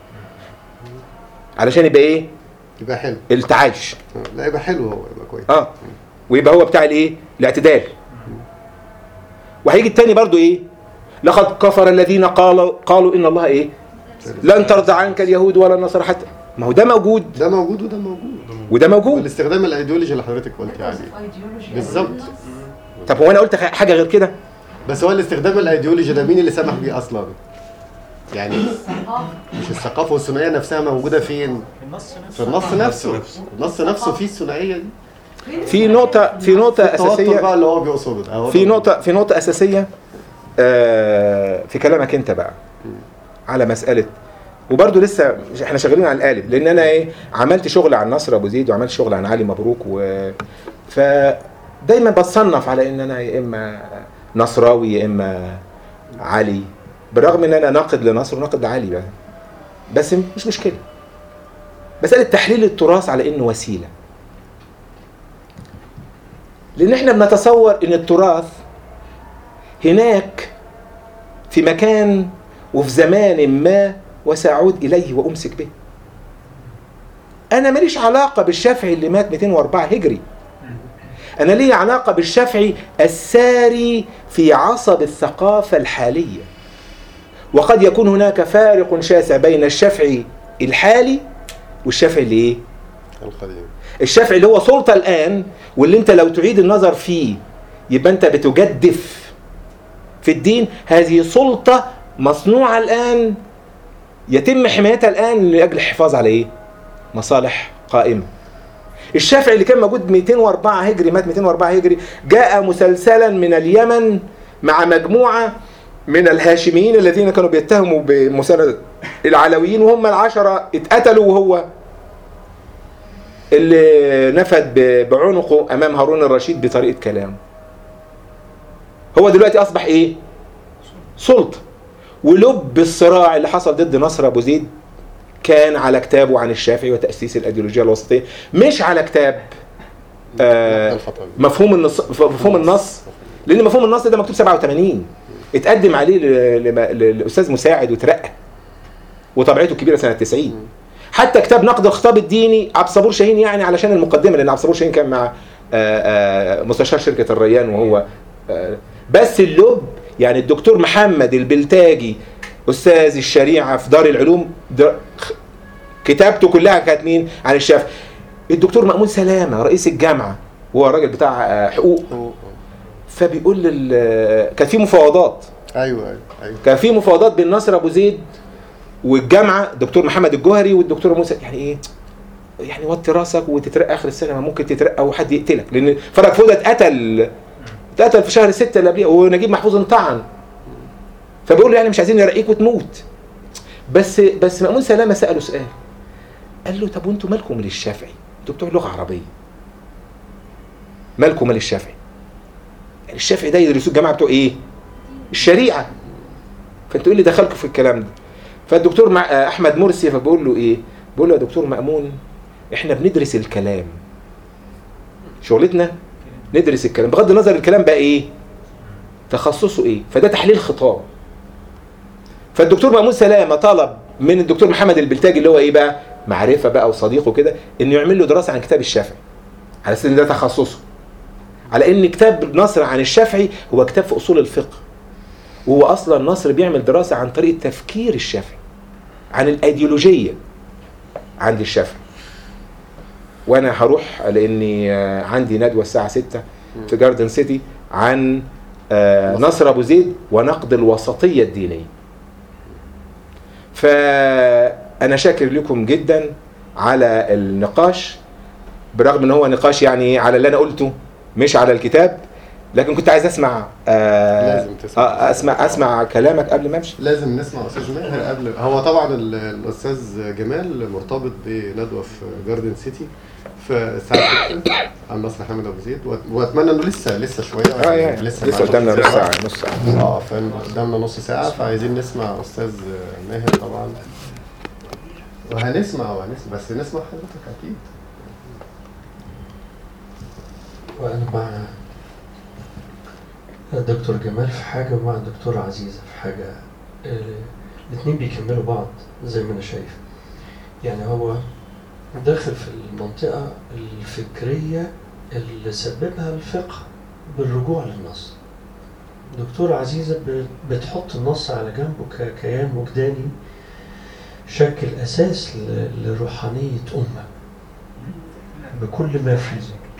علشان يبقى ايه يبقى حلو التعايش آه، لا يبقى حلو هو يبقى كويس اه ويبقى هو بتاع الايه الاعتدال وهيجي التاني برضو ايه لقد كفر الذين قالوا قالوا ان الله ايه لن ترضى عنك اليهود ولا النصارى حتى ما هو ده موجود ده موجود وده موجود وده موجود والاستخدام الايديولوجي اللي حضرتك قلتي عليه بالظبط. طب هو انا قلت حاجه غير كده بس هو الاستخدام الايديولوجي ده مين اللي سمح بيه اصلا؟ يعني الثقافه مش الثقافه والثنائيه نفسها موجوده فين؟ النص في نفسه النص نفسه النص نفسه فيه الثنائيه دي في نقطه في نقطه التوتر اساسيه بقى اللي هو بيقصده ده هو في ده. نقطة في نقطة أساسية آه، في كلامك أنت بقى على مسألة وبرضه لسه مش- احنا شغالين على القالب لأن أنا إيه عملت شغل عن نصر أبو زيد وعملت شغل عن علي مبروك و فدايما بتصنف على إن أنا يا إما نصراوي يا إما علي بالرغم إن أنا ناقد لنصر وناقد لعلي بقى بس مش مشكلة مسألة تحليل التراث على إنه وسيلة لأن احنا بنتصور إن التراث هناك في مكان وفي زمان ما وسأعود إليه وأمسك به أنا ماليش علاقة بالشافعي اللي مات 204 هجري أنا لي علاقة بالشافعي الساري في عصب الثقافة الحالية وقد يكون هناك فارق شاسع بين الشافعي الحالي والشافعي اللي إيه؟ القديم الشافعي اللي هو سلطة الآن واللي أنت لو تعيد النظر فيه يبقى أنت بتجدف في الدين هذه سلطة مصنوعة الآن يتم حمايتها الآن لأجل الحفاظ على إيه؟ مصالح قائمة الشافعي اللي كان موجود 204 هجري مات 204 هجري جاء مسلسلا من اليمن مع مجموعة من الهاشميين الذين كانوا بيتهموا بمساندة العلويين وهم العشرة اتقتلوا وهو اللي نفد ب- بعنقه امام هارون الرشيد بطريقه كلامه هو دلوقتي اصبح ايه سلطه ولب الصراع اللي حصل ضد نصر ابو زيد كان على كتابه عن الشافعي وتاسيس الايديولوجيه الوسطيه مش على كتاب آه الخطأ مفهوم النص مفهوم النص لان مفهوم النص ده مكتوب 87 اتقدم عليه ل- لم- للاستاذ مساعد وترقى وطبعته الكبيره سنه 90 حتى كتاب نقد الخطاب الديني عبد الصبور شاهين يعني علشان المقدمه لان عبد الصبور شاهين كان مع آه، آه، مستشار شركه الريان وهو آه، بس اللب يعني الدكتور محمد البلتاجي استاذ الشريعه في دار العلوم در- خ- كتابته كلها كانت مين عن الشافعي الدكتور مأمون سلامه رئيس الجامعه هو الراجل بتاع آه، حقوق هو- فبيقول لل كان في مفاوضات ايوه ايوه ايوه كان في مفاوضات بين ناصر ابو زيد والجامعه الدكتور محمد الجوهري والدكتور موسى يعني ايه يعني وطي راسك وتترقى اخر السنه ما ممكن تترقى وحد يقتلك لان فرج فوده اتقتل اتقتل في شهر ستة اللي قبليه ونجيب محفوظ انطعن فبيقول له يعني مش عايزين نرقيك وتموت بس بس مأمون سلامه ساله سؤال قال له طب وانتوا مالكم من الشافعي؟ انتوا بتوع لغه عربيه مالكم مال الشافعي؟ يعني الشافعي ده يدرسوه الجامعه بتوع ايه؟ الشريعه فانتوا ايه اللي دخلكم في الكلام ده؟ فالدكتور مع آه، احمد مرسي فبقول له ايه؟ بقول له يا دكتور مأمون احنا بندرس الكلام شغلتنا ندرس الكلام بغض النظر الكلام بقى ايه تخصصه ايه فده تحليل خطاب فالدكتور مأمون سلامة طلب من الدكتور محمد البلتاجي اللي هو ايه بقى معرفة بقى وصديقه كده انه يعمل له دراسة عن كتاب الشافعي على اساس ان ده تخصصه على ان كتاب نصر عن الشافعي هو كتاب في اصول الفقه وهو اصلا نصر بيعمل دراسة عن طريقة تفكير الشافعي عن الايديولوجية عند الشافعي وانا هروح لاني آه، عندي ندوة الساعة 6 في جاردن سيتي عن آه، نصر ابو زيد ونقد الوسطية الدينية فانا شاكر لكم جدا على النقاش برغم ان هو نقاش يعني على اللي انا قلته مش على الكتاب لكن كنت عايز اسمع آه لازم تسمع. آه اسمع اسمع كلامك قبل ما امشي لازم نسمع استاذ ماهر قبل هو طبعا ال- الاستاذ جمال مرتبط بندوه في جاردن سيتي في الساعه 6 عن نصر حامد ابو زيد وأت- واتمنى انه لسه لسه شويه اه يعني لسه, لسه معانا قدامنا نص نص ساعة. ساعه نص ساعه اه فقدامنا نص ساعه فعايزين نسمع استاذ ماهر طبعا وهنسمع وهنسمع بس نسمع حضرتك اكيد وأنا مع الدكتور جمال في حاجة ومع الدكتورة عزيزة في حاجة آه، الاتنين بيكملوا بعض زي ما أنا شايف يعني هو داخل في المنطقة الفكرية اللي سببها الفقه بالرجوع للنص دكتورة عزيزة ب- بتحط النص على جنبه ككيان وجداني شكل أساس ل- لروحانية أمة بكل ما فيه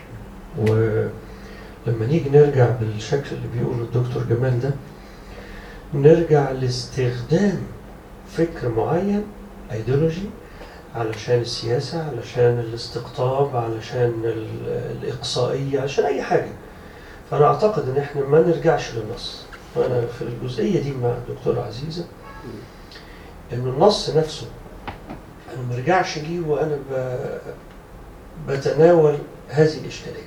ولما نيجي نرجع بالشكل اللي بيقوله الدكتور جمال ده نرجع لاستخدام فكر معين ايديولوجي علشان السياسة علشان الاستقطاب علشان ال- الإقصائية علشان أي حاجة فأنا أعتقد إن إحنا ما نرجعش للنص وأنا في الجزئية دي مع الدكتورة عزيزة إن النص نفسه أنا ما ارجعش ليه وأنا ب... بتناول هذه الإشكالية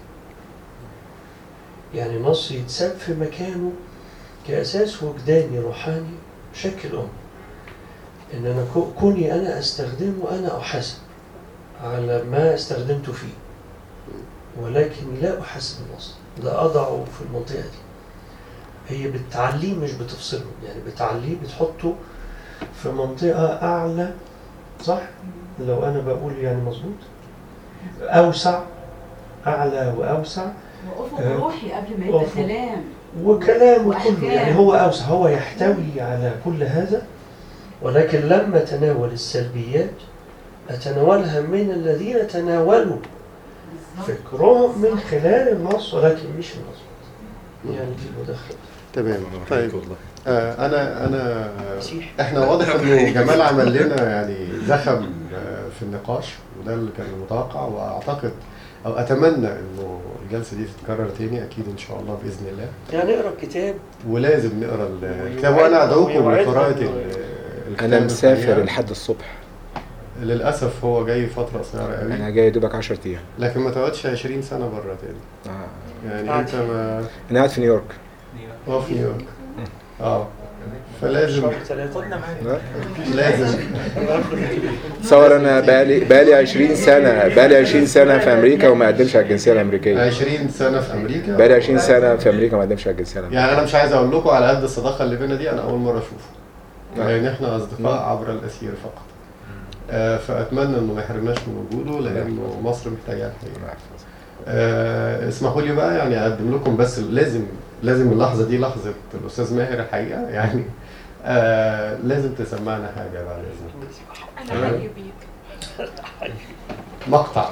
يعني نص يتساب في مكانه كأساس وجداني روحاني شكل أم إن أنا كو- كوني أنا أستخدمه أنا أحاسب على ما استخدمته فيه ولكن لا أحاسب النص ده أضعه في المنطقة دي هي بتعليه مش بتفصله يعني بتعليه بتحطه في منطقة أعلى صح؟ لو أنا بقول يعني مظبوط أوسع أعلى وأوسع وافق آه، روحي قبل ما يبقى أفق. كلام وكلامه وأحكام. كله يعني هو أوسع هو يحتوي على كل هذا ولكن لما تناول السلبيات أتناولها من الذين تناولوا بالظبط فكرهم من خلال النص ولكن مش النص يعني دي المداخلة تمام طيب آه انا انا احنا واضح انه جمال عمل لنا يعني زخم آه، في النقاش وده اللي كان المتوقع واعتقد او اتمنى انه الجلسه دي تتكرر تاني اكيد ان شاء الله باذن الله يعني اقرا الكتاب ولازم نقرا الكتاب وانا ادعوكم ويوعدنا لقراءه إنه- ال- الكتاب انا مسافر الحقيقة. لحد الصبح للاسف هو جاي فتره قصيره قوي انا جاي دوبك 10 ايام لكن ما تقعدش 20 سنه بره تاني آه. يعني قاعد انت ما انا قاعد في نيويورك اه في نيويورك اه فلازم شهر ثلاثة خدنا معاك لازم تصور انا بقالي بقالي 20 سنه بقالي 20 سنه في امريكا وما اقدمش على الجنسيه الامريكيه 20 سنه في امريكا بقالي 20 سنه في امريكا وما اقدمش على الجنسيه الامريكيه يعني انا مش عايز اقول لكم على قد الصداقه اللي بينا دي انا اول مره اشوفه لان احنا اصدقاء عبر الاسير فقط آه فاتمنى انه ما يحرمناش من وجوده لانه مصر محتاجاه الحقيقه آه اسمحوا لي بقى يعني اقدم لكم بس لازم لازم اللحظه دي لحظه الاستاذ ماهر الحقيقه يعني آه لازم تسمعنا حاجه بعد اذنك انا حي بيك مقطع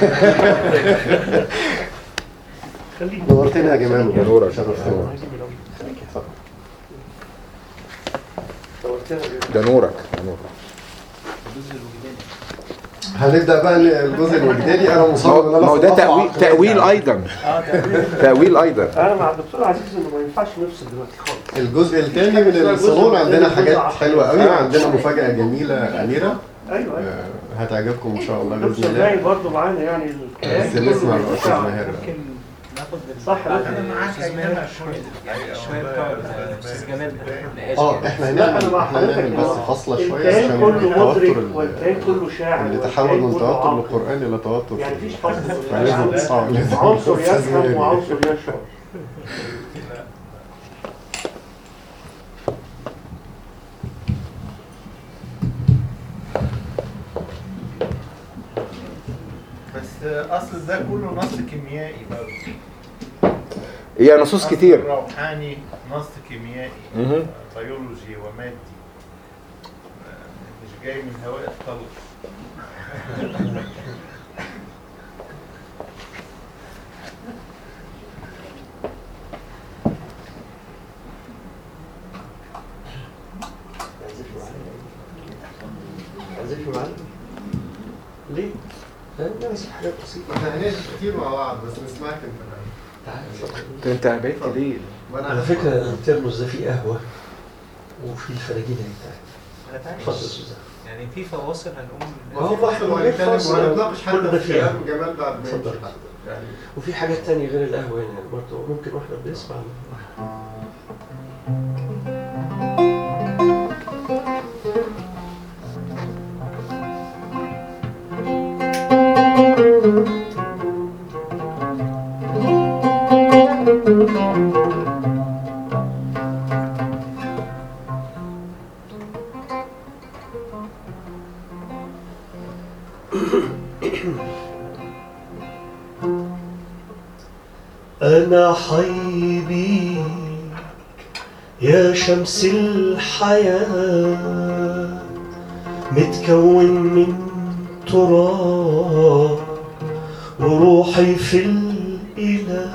خليك نورتنا يا جمال نورك. شرفتنا اتفضل نورتنا ده نورك ده نورك هنبدا بقى الجزء الوجداني انا ما مصمم هو ان انا ما هو ده أطلع تأويل عقلية تأويل يعني. أيضا تأويل أيضا انا مع الدكتور عزيز انه ما ينفعش نفصل دلوقتي خالص الجزء الثاني من الصالون عندنا حاجات حلوه قوي عندنا مفاجاه جميله اميره ايوه ايوه آه، هتعجبكم ان شاء الله باذن الدكتور الله باقي برضه معانا يعني الكلام بس نسمع الاستاذ ماهر ممكن ناخد صح انا معاك أستاذ انما ماهر شويه يعني شويه بتوع الاستاذ جمال نقاش اه كده. احنا لا، أنا هنعمل مع احنا حضرتك هنعمل بس إنه فاصلة شوية الكيان عشان كله التوتر مدرك ال- والكيان كله شاعر اللي والكيان تحول من كله توتر عاقل. لقرآن إلى توتر يعني مفيش فصل فلازم اه لازم عنصر أستاذ يفهم ماهر. وعنصر يشعر بس اصل ده كله نص كيميائي برضه هي نصوص أصل كتير الروحاني نص كيميائي مهم. بيولوجي ومادي مش جاي من هواء الطلق عايزين معانا ليه؟ لأن بس حاجات بسيطة احنا هنعيش كتير مع بعض بس نسمعك انت تعالى انت انت بقيت ليه؟ على فكرة الترمس ده فيه قهوة وفيه الفناجين اللي بتاعتي انا تعرف اتفضل يا سوزان يعني في فواصل هنقوم ما في فصل وهنتكلم وهنتناقش كل ده حتى في فيها. كلام جمال بعد ما اتفضل. يمشي حتى. يعني وفي حاجات تانية غير القهوة هنا برضه ممكن واحنا بنسمع أنا حي بيك يا شمس الحياة متكون من تراب وروحي في الإله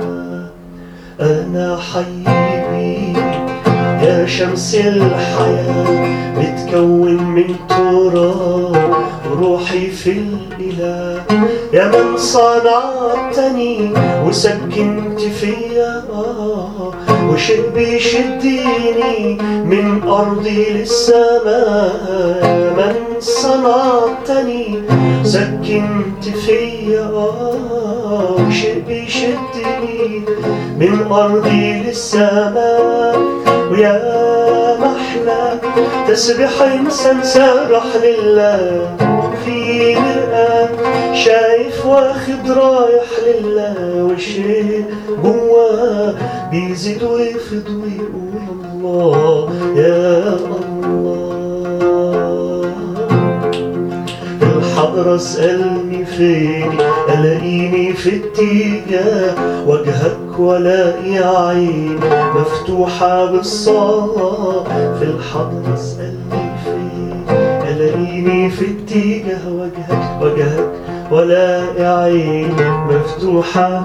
أنا حي بيك يا شمس الحياة متكون من تراب وروحي في الإله يا من صنعتني وسكنت فيا آه وشيء بيشدني من أرضي للسماء يا من صنعتني سكنت فيا آه وشيء بيشدني من أرضي للسماء ويا محلى تسبح إنسان سابح لله في مرآة شايف واخد رايح لله وشيء جواه بيزيد ويفض ويقول الله يا الله الحضرة اسألني فين ألاقيني في اتجاه وجهك ولاقي عيني مفتوحة بالصلاة في الحضرة اسألني فين ألاقيني في اتجاه وجهك وجهك ولاقي عيني مفتوحة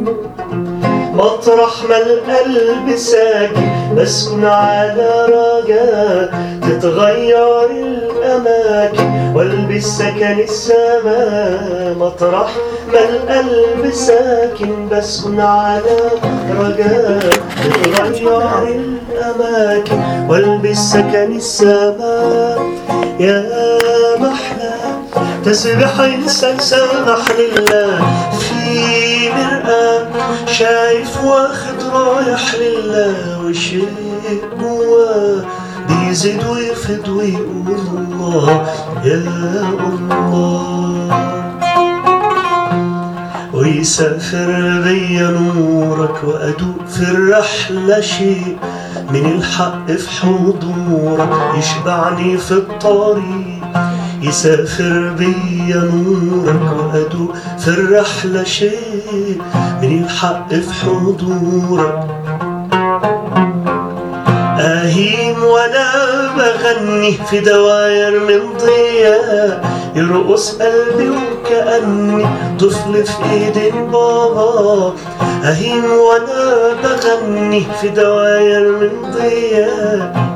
مطرح ما القلب ساكن بسكن على رجاء تتغير الأماكن والبس سكن السماء مطرح ما القلب ساكن بسكن على رجاء تتغير الأماكن والبس سكن السماء يا محلى تسبح إنسان سامح لله في مرآة شايف واخد رايح لله وشيء جواه بيزيد ويفض ويقول الله يا الله ويسافر بيا نورك وأدوق في الرحلة شيء من الحق في حضورك يشبعني في الطريق يسافر بيا نورك وأدوق في الرحلة شيء من الحق في حضورك أهيم وأنا بغني في دواير من ضياء يرقص قلبي وكأني طفل في إيد بابا أهيم وأنا بغني في دواير من ضياء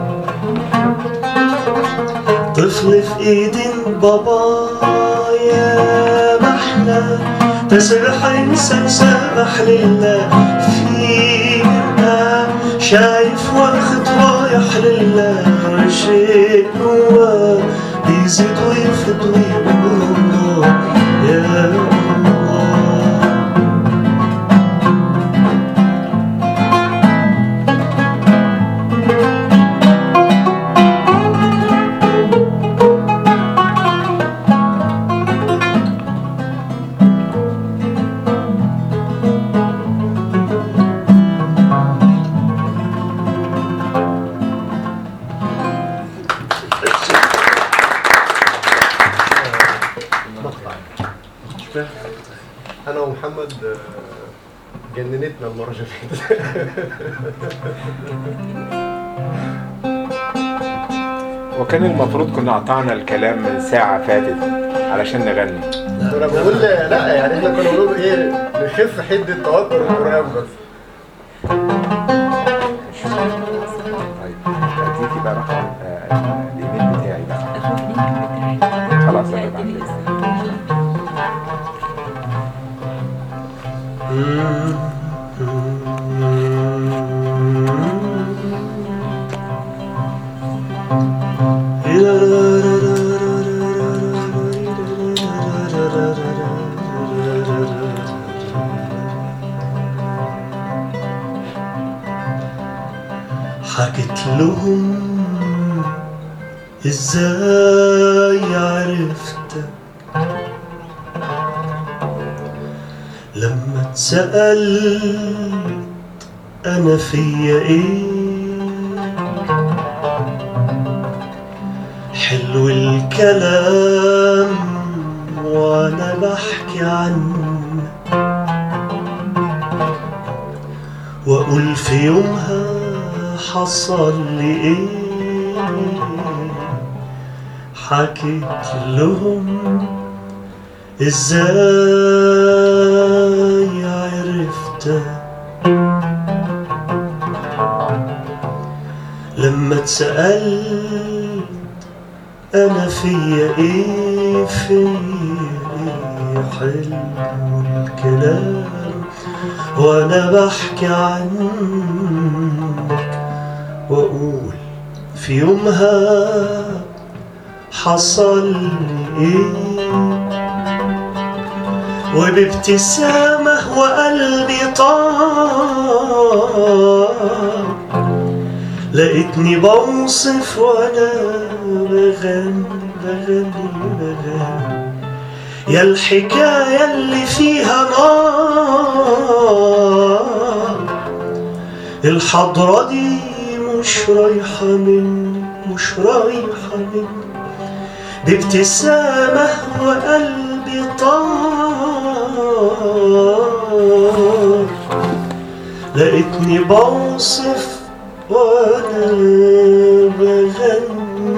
طفل في ايد بابا يا محلى تسبح انسان سامح لله فينا شايف واخد رايح لله شيء جواه بيزيد ويفض ويقول الله يا الله محمد آه، جننتنا المره اللي فاتت وكان المفروض كنا قطعنا الكلام من ساعة فاتت علشان نغني انا بقول لا يعني احنا كنا بنقول ايه نخف حده توتر القران بس طيب اديكي بقى رقم آه، الايميل بتاعي بقى خلاص انا بعد حكيت لهم ازاي عرفتك لما اتسألت انا فيا ايه حلو الكلام وانا بحكي عنك واقول في يومها حصل لي ايه حكيت لهم ازاي عرفتك لما اتسألت انا فيا ايه فيا ايه حلو الكلام وانا بحكي عنك واقول في يومها حصل لي ايه وبابتسامة وقلبي طار لقيتني بوصف وانا بغني بغني بغني يا الحكاية اللي فيها نار الحضرة دي مش رايحة مني مش رايحة مني بابتسامة وقلبي طار لقيتني بوصف وانا بغني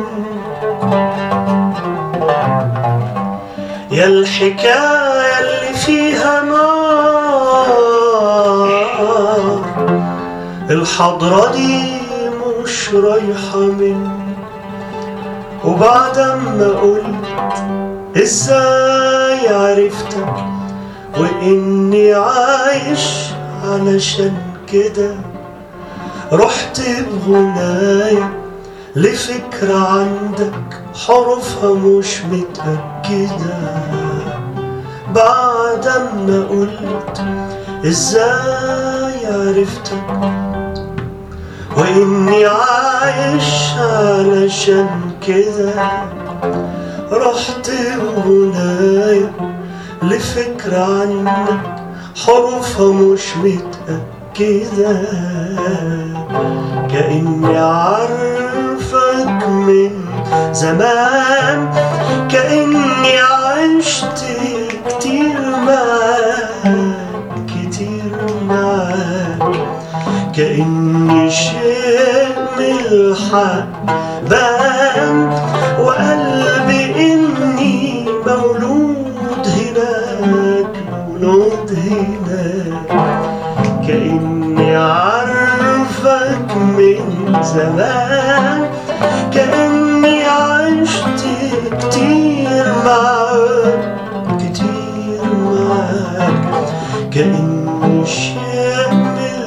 يا الحكاية اللي فيها نار الحضرة دي مش رايحة مني وبعد ما قلت ازاي عرفتك واني عايش علشان كده رحت بغناية لفكرة عندك حروفها مش متأكدة بعد ما قلت ازاي عرفتك واني عايش علشان كده رحت بغناية لفكرة عنك حروفها مش متأكدة كأني عارفك من زمان كأني عشت كتير معاك كتير معاك كأني شيء من الحبان وقلبي إني مولود هناك مولود هناك كأني عارفك من زمان كأني عشت كتير معاك كتير معاك كأني شيء من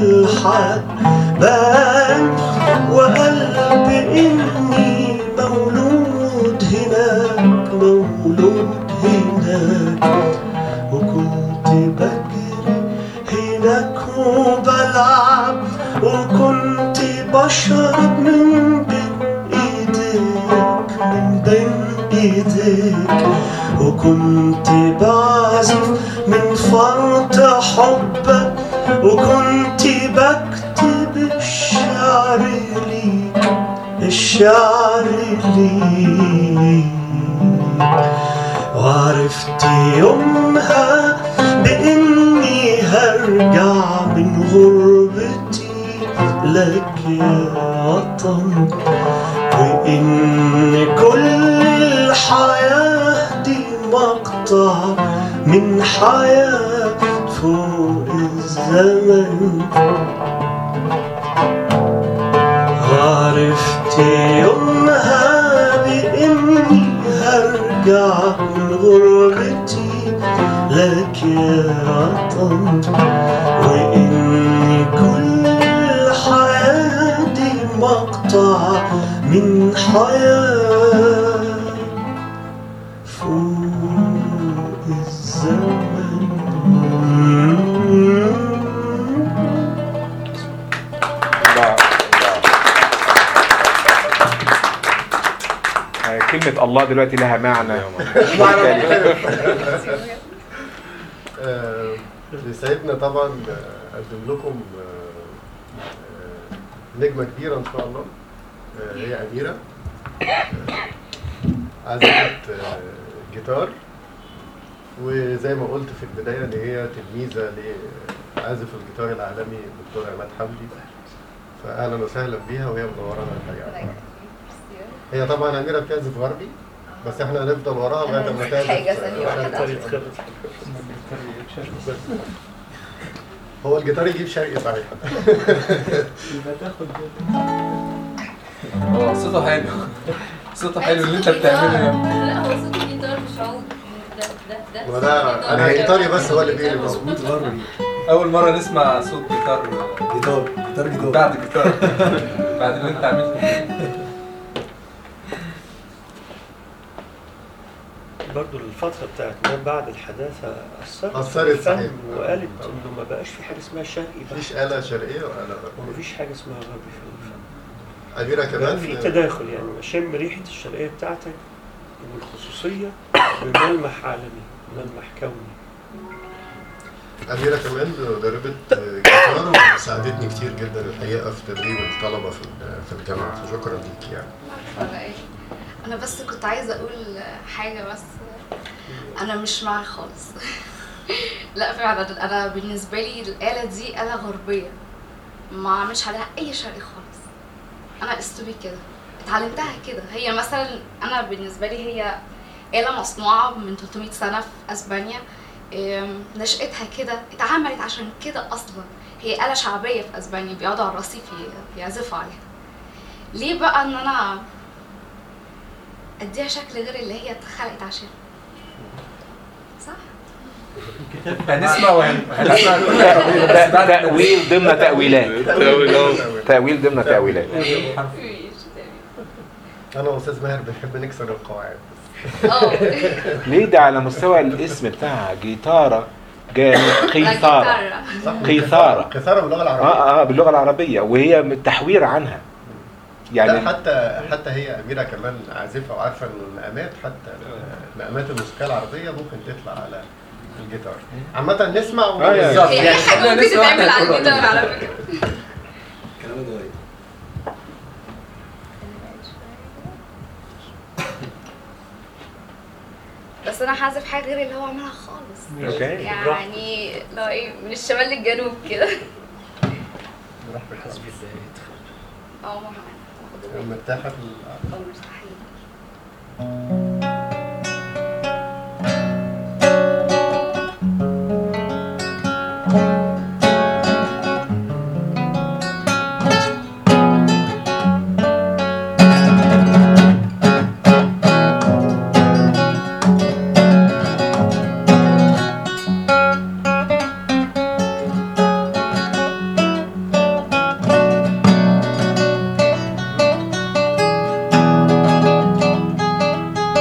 الحبان وقلبي إني مولود هناك مولود هناك وكنت بجري هناك وبلعب وكنت بشرب من بين ايديك من بين ايديك وكنت بعزف من فرط حبك وكنت بكتب الشعر ليك الشعر ليك وعرفت يومها بإن هرجع من غربتي لك يا وطن وإن كل الحياة دي مقطع من حياة فوق الزمن عرفت يومها بإني هرجع من غربتي لك يا وطن وإن كل حياتي مقطع من حياة فوق الزمن الله الله آه، كلمة الله دلوقتي لها معنى آه، بيسعدنا طبعا آه، اقدم لكم آه، آه، نجمه كبيره ان شاء الله آه، هي اميره آه، عازفه آه، جيتار وزي ما قلت في البدايه ان هي تلميذه لعازف الجيتار العالمي الدكتور عماد حمدي فاهلا وسهلا بيها وهي منورانا الحقيقه هي طبعا اميره بتعزف غربي بس احنا هنفضل وراها لغايه ما تعزف حاجة ثانية واحدة. هو الجيتار يجيب شرقي صحيح اه صوته حلو صوته حلو اللي انت بتعمله لا هو صوت الجيتار مش عود ده ده ده ما ده انا جيتاري بس هو اللي بيقلب مظبوط غربي اول مره نسمع صوت جيتار جيتار جيتار جيتار بعد جيتار بعد اللي انت عملته برضو الفترة بتاعت ما بعد الحداثة أثرت أثرت في الفن صحيح. وقالت إنه ما بقاش في حاجة اسمها شرقي بقى. مفيش آلة شرقية وآلة غربية مفيش حاجة اسمها غربي في الفن أميرة بقى كمان في تداخل يعني أشم ريحة الشرقية بتاعتك والخصوصية بملمح عالمي ملمح كوني أميرة كمان ضربت جيتار وساعدتني كتير جدا الحقيقة في تدريب الطلبة في في الجامعة فشكرا ليك يعني ولا إيه؟ انا بس كنت عايزه اقول حاجه بس انا مش معاك خالص لا فعلا انا بالنسبه لي الاله دي اله غربيه ما اعملش عليها اي شرقي خالص انا اسلوبي كده اتعلمتها كده هي مثلا انا بالنسبه لي هي آلة مصنوعة من 300 سنة في أسبانيا إم، نشأتها كده اتعملت عشان كده أصلا هي آلة شعبية في أسبانيا بيقعدوا على الرصيف ي- يعزفوا عليها ليه بقى إن أنا أديها شكل غير اللي هي اتخلقت عشان صح؟ هنسمع وهن- هنسمع كل ت- التأويل، بس ت- بعد- تأويل ضمن تأويلات تأويل ضمن تأويلات أنا وأستاذ ماهر بنحب نكسر القواعد ليه ده على مستوى الاسم بتاعها جيتارة جاية من قيثارة صح؟ قيثارة قيثارة باللغة العربية اه اه باللغة العربية وهي من التحوير عنها يعني يعني حتى حتى هي أميرة كمان عازفة وعارفة إن المقامات حتى المقامات الموسيقية العربية ممكن تطلع على الجيتار عامة نسمع آه، يعني. بالظبط. هي أي حاجة ممكن تتعمل على الجيتار على فكرة كلام اتغير بس أنا هعزف حاجة غير اللي هو عملها خالص اوكي يعني لو إيه من الشمال للجنوب كده نروح بالحسب اه ما مرتاحة في ال- اه مرتاحين Thank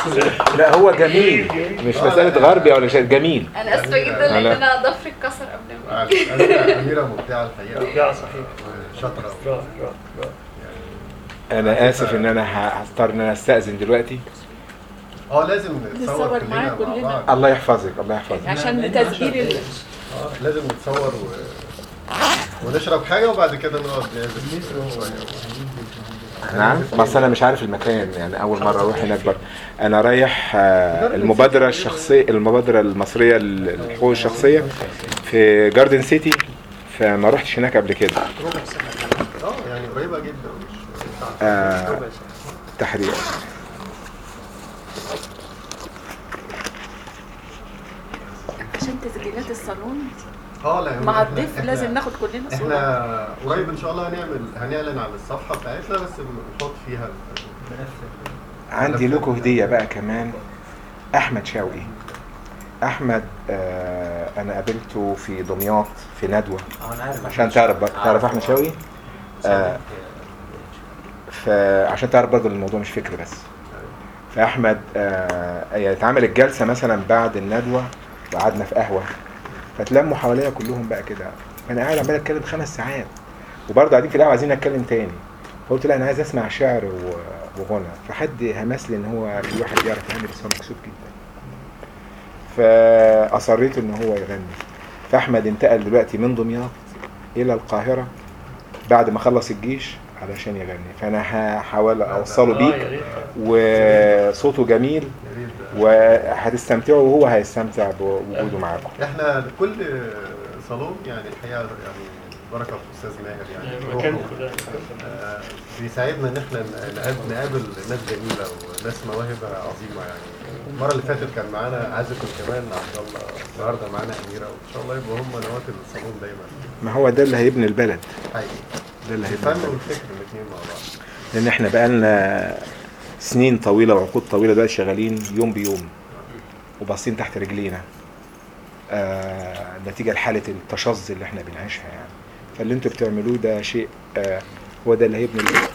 لا هو جميل مش مساله غربي ولا شيء جميل انا اسفه جدا لان أنا- انا ضفري اتكسر قبل ما معلش. أميرة أميرة مبدعة الحقيقة مبدعة صحيح. شاطرة رائع رائع رائع انا اسف ان انا ه- هضطر ان انا استاذن دلوقتي اه لازم نتصور نتصور كلنا معاك مع كلنا. بعض الله يحفظك الله يحفظك عشان تسجيل ال- اه لازم نتصور و... ونشرب حاجة وبعد كده نقعد نعزف شوية نعم بس انا مش عارف المكان يعني اول مره اروح هناك برضه انا رايح آه، المبادره الشخصيه المبادره المصريه للحقوق الشخصيه في جاردن سيتي فما رحتش هناك قبل كده اه يعني قريبة جدا مش آه، تحرير عشان تسجيلات الصالون اه لا مع إحنا- الضيف إحنا- لازم ناخد كلنا صورة احنا قريب ان شاء الله هنعمل هنعلن عن الصفحة بتاعتنا بس بنحط فيها ال- عندي لكم هديه بقى كمان احمد شوقي احمد آه انا قابلته في دمياط في ندوه اه انا عارف عشان تعرف بقى تعرف احمد شوقي آه فعشان تعرف برضه إن الموضوع مش فكر بس فاحمد آه يعني اتعملت جلسه مثلا بعد الندوه وقعدنا في قهوه فتلموا حواليا كلهم بقى كده فانا قاعد عمال اتكلم خمس ساعات وبرضه قاعدين في القهوه عايزين اتكلم تاني فقلت لا انا عايز اسمع شعر و- وغنى فحد همس لي ان هو في واحد بيعرف يغني بس هو مكسوف جدا فاصريت ان هو يغني فاحمد انتقل دلوقتي من دمياط الى القاهره بعد ما خلص الجيش علشان يغني فانا هحاول اوصله آه، يا بيك ريت. وصوته جميل يا ريت ده. وهتستمتعوا وهو هيستمتع بوجوده معاكم احنا كل صالون يعني الحقيقه يعني بركه في الاستاذ ماهر يعني المكان روحه. كله آه، بيساعدنا ان احنا نقابل, نقابل ناس جميله وناس مواهب عظيمه يعني المره اللي فاتت كان معانا عازف كمان عبد الله النهارده معانا اميره وان شاء الله يبقوا هم نواه الصالون دايما ما هو ده اللي هيبني البلد حقيقي ده اللي هيبني الفن البلد والفكر الاثنين مع بعض لان احنا بقالنا سنين طويله وعقود طويله دلوقتي شغالين يوم بيوم وباصين تحت رجلينا آه نتيجه لحاله التشظي اللي احنا بنعيشها يعني فاللي انتوا بتعملوه ده شيء آه هو ده اللي هيبني البلد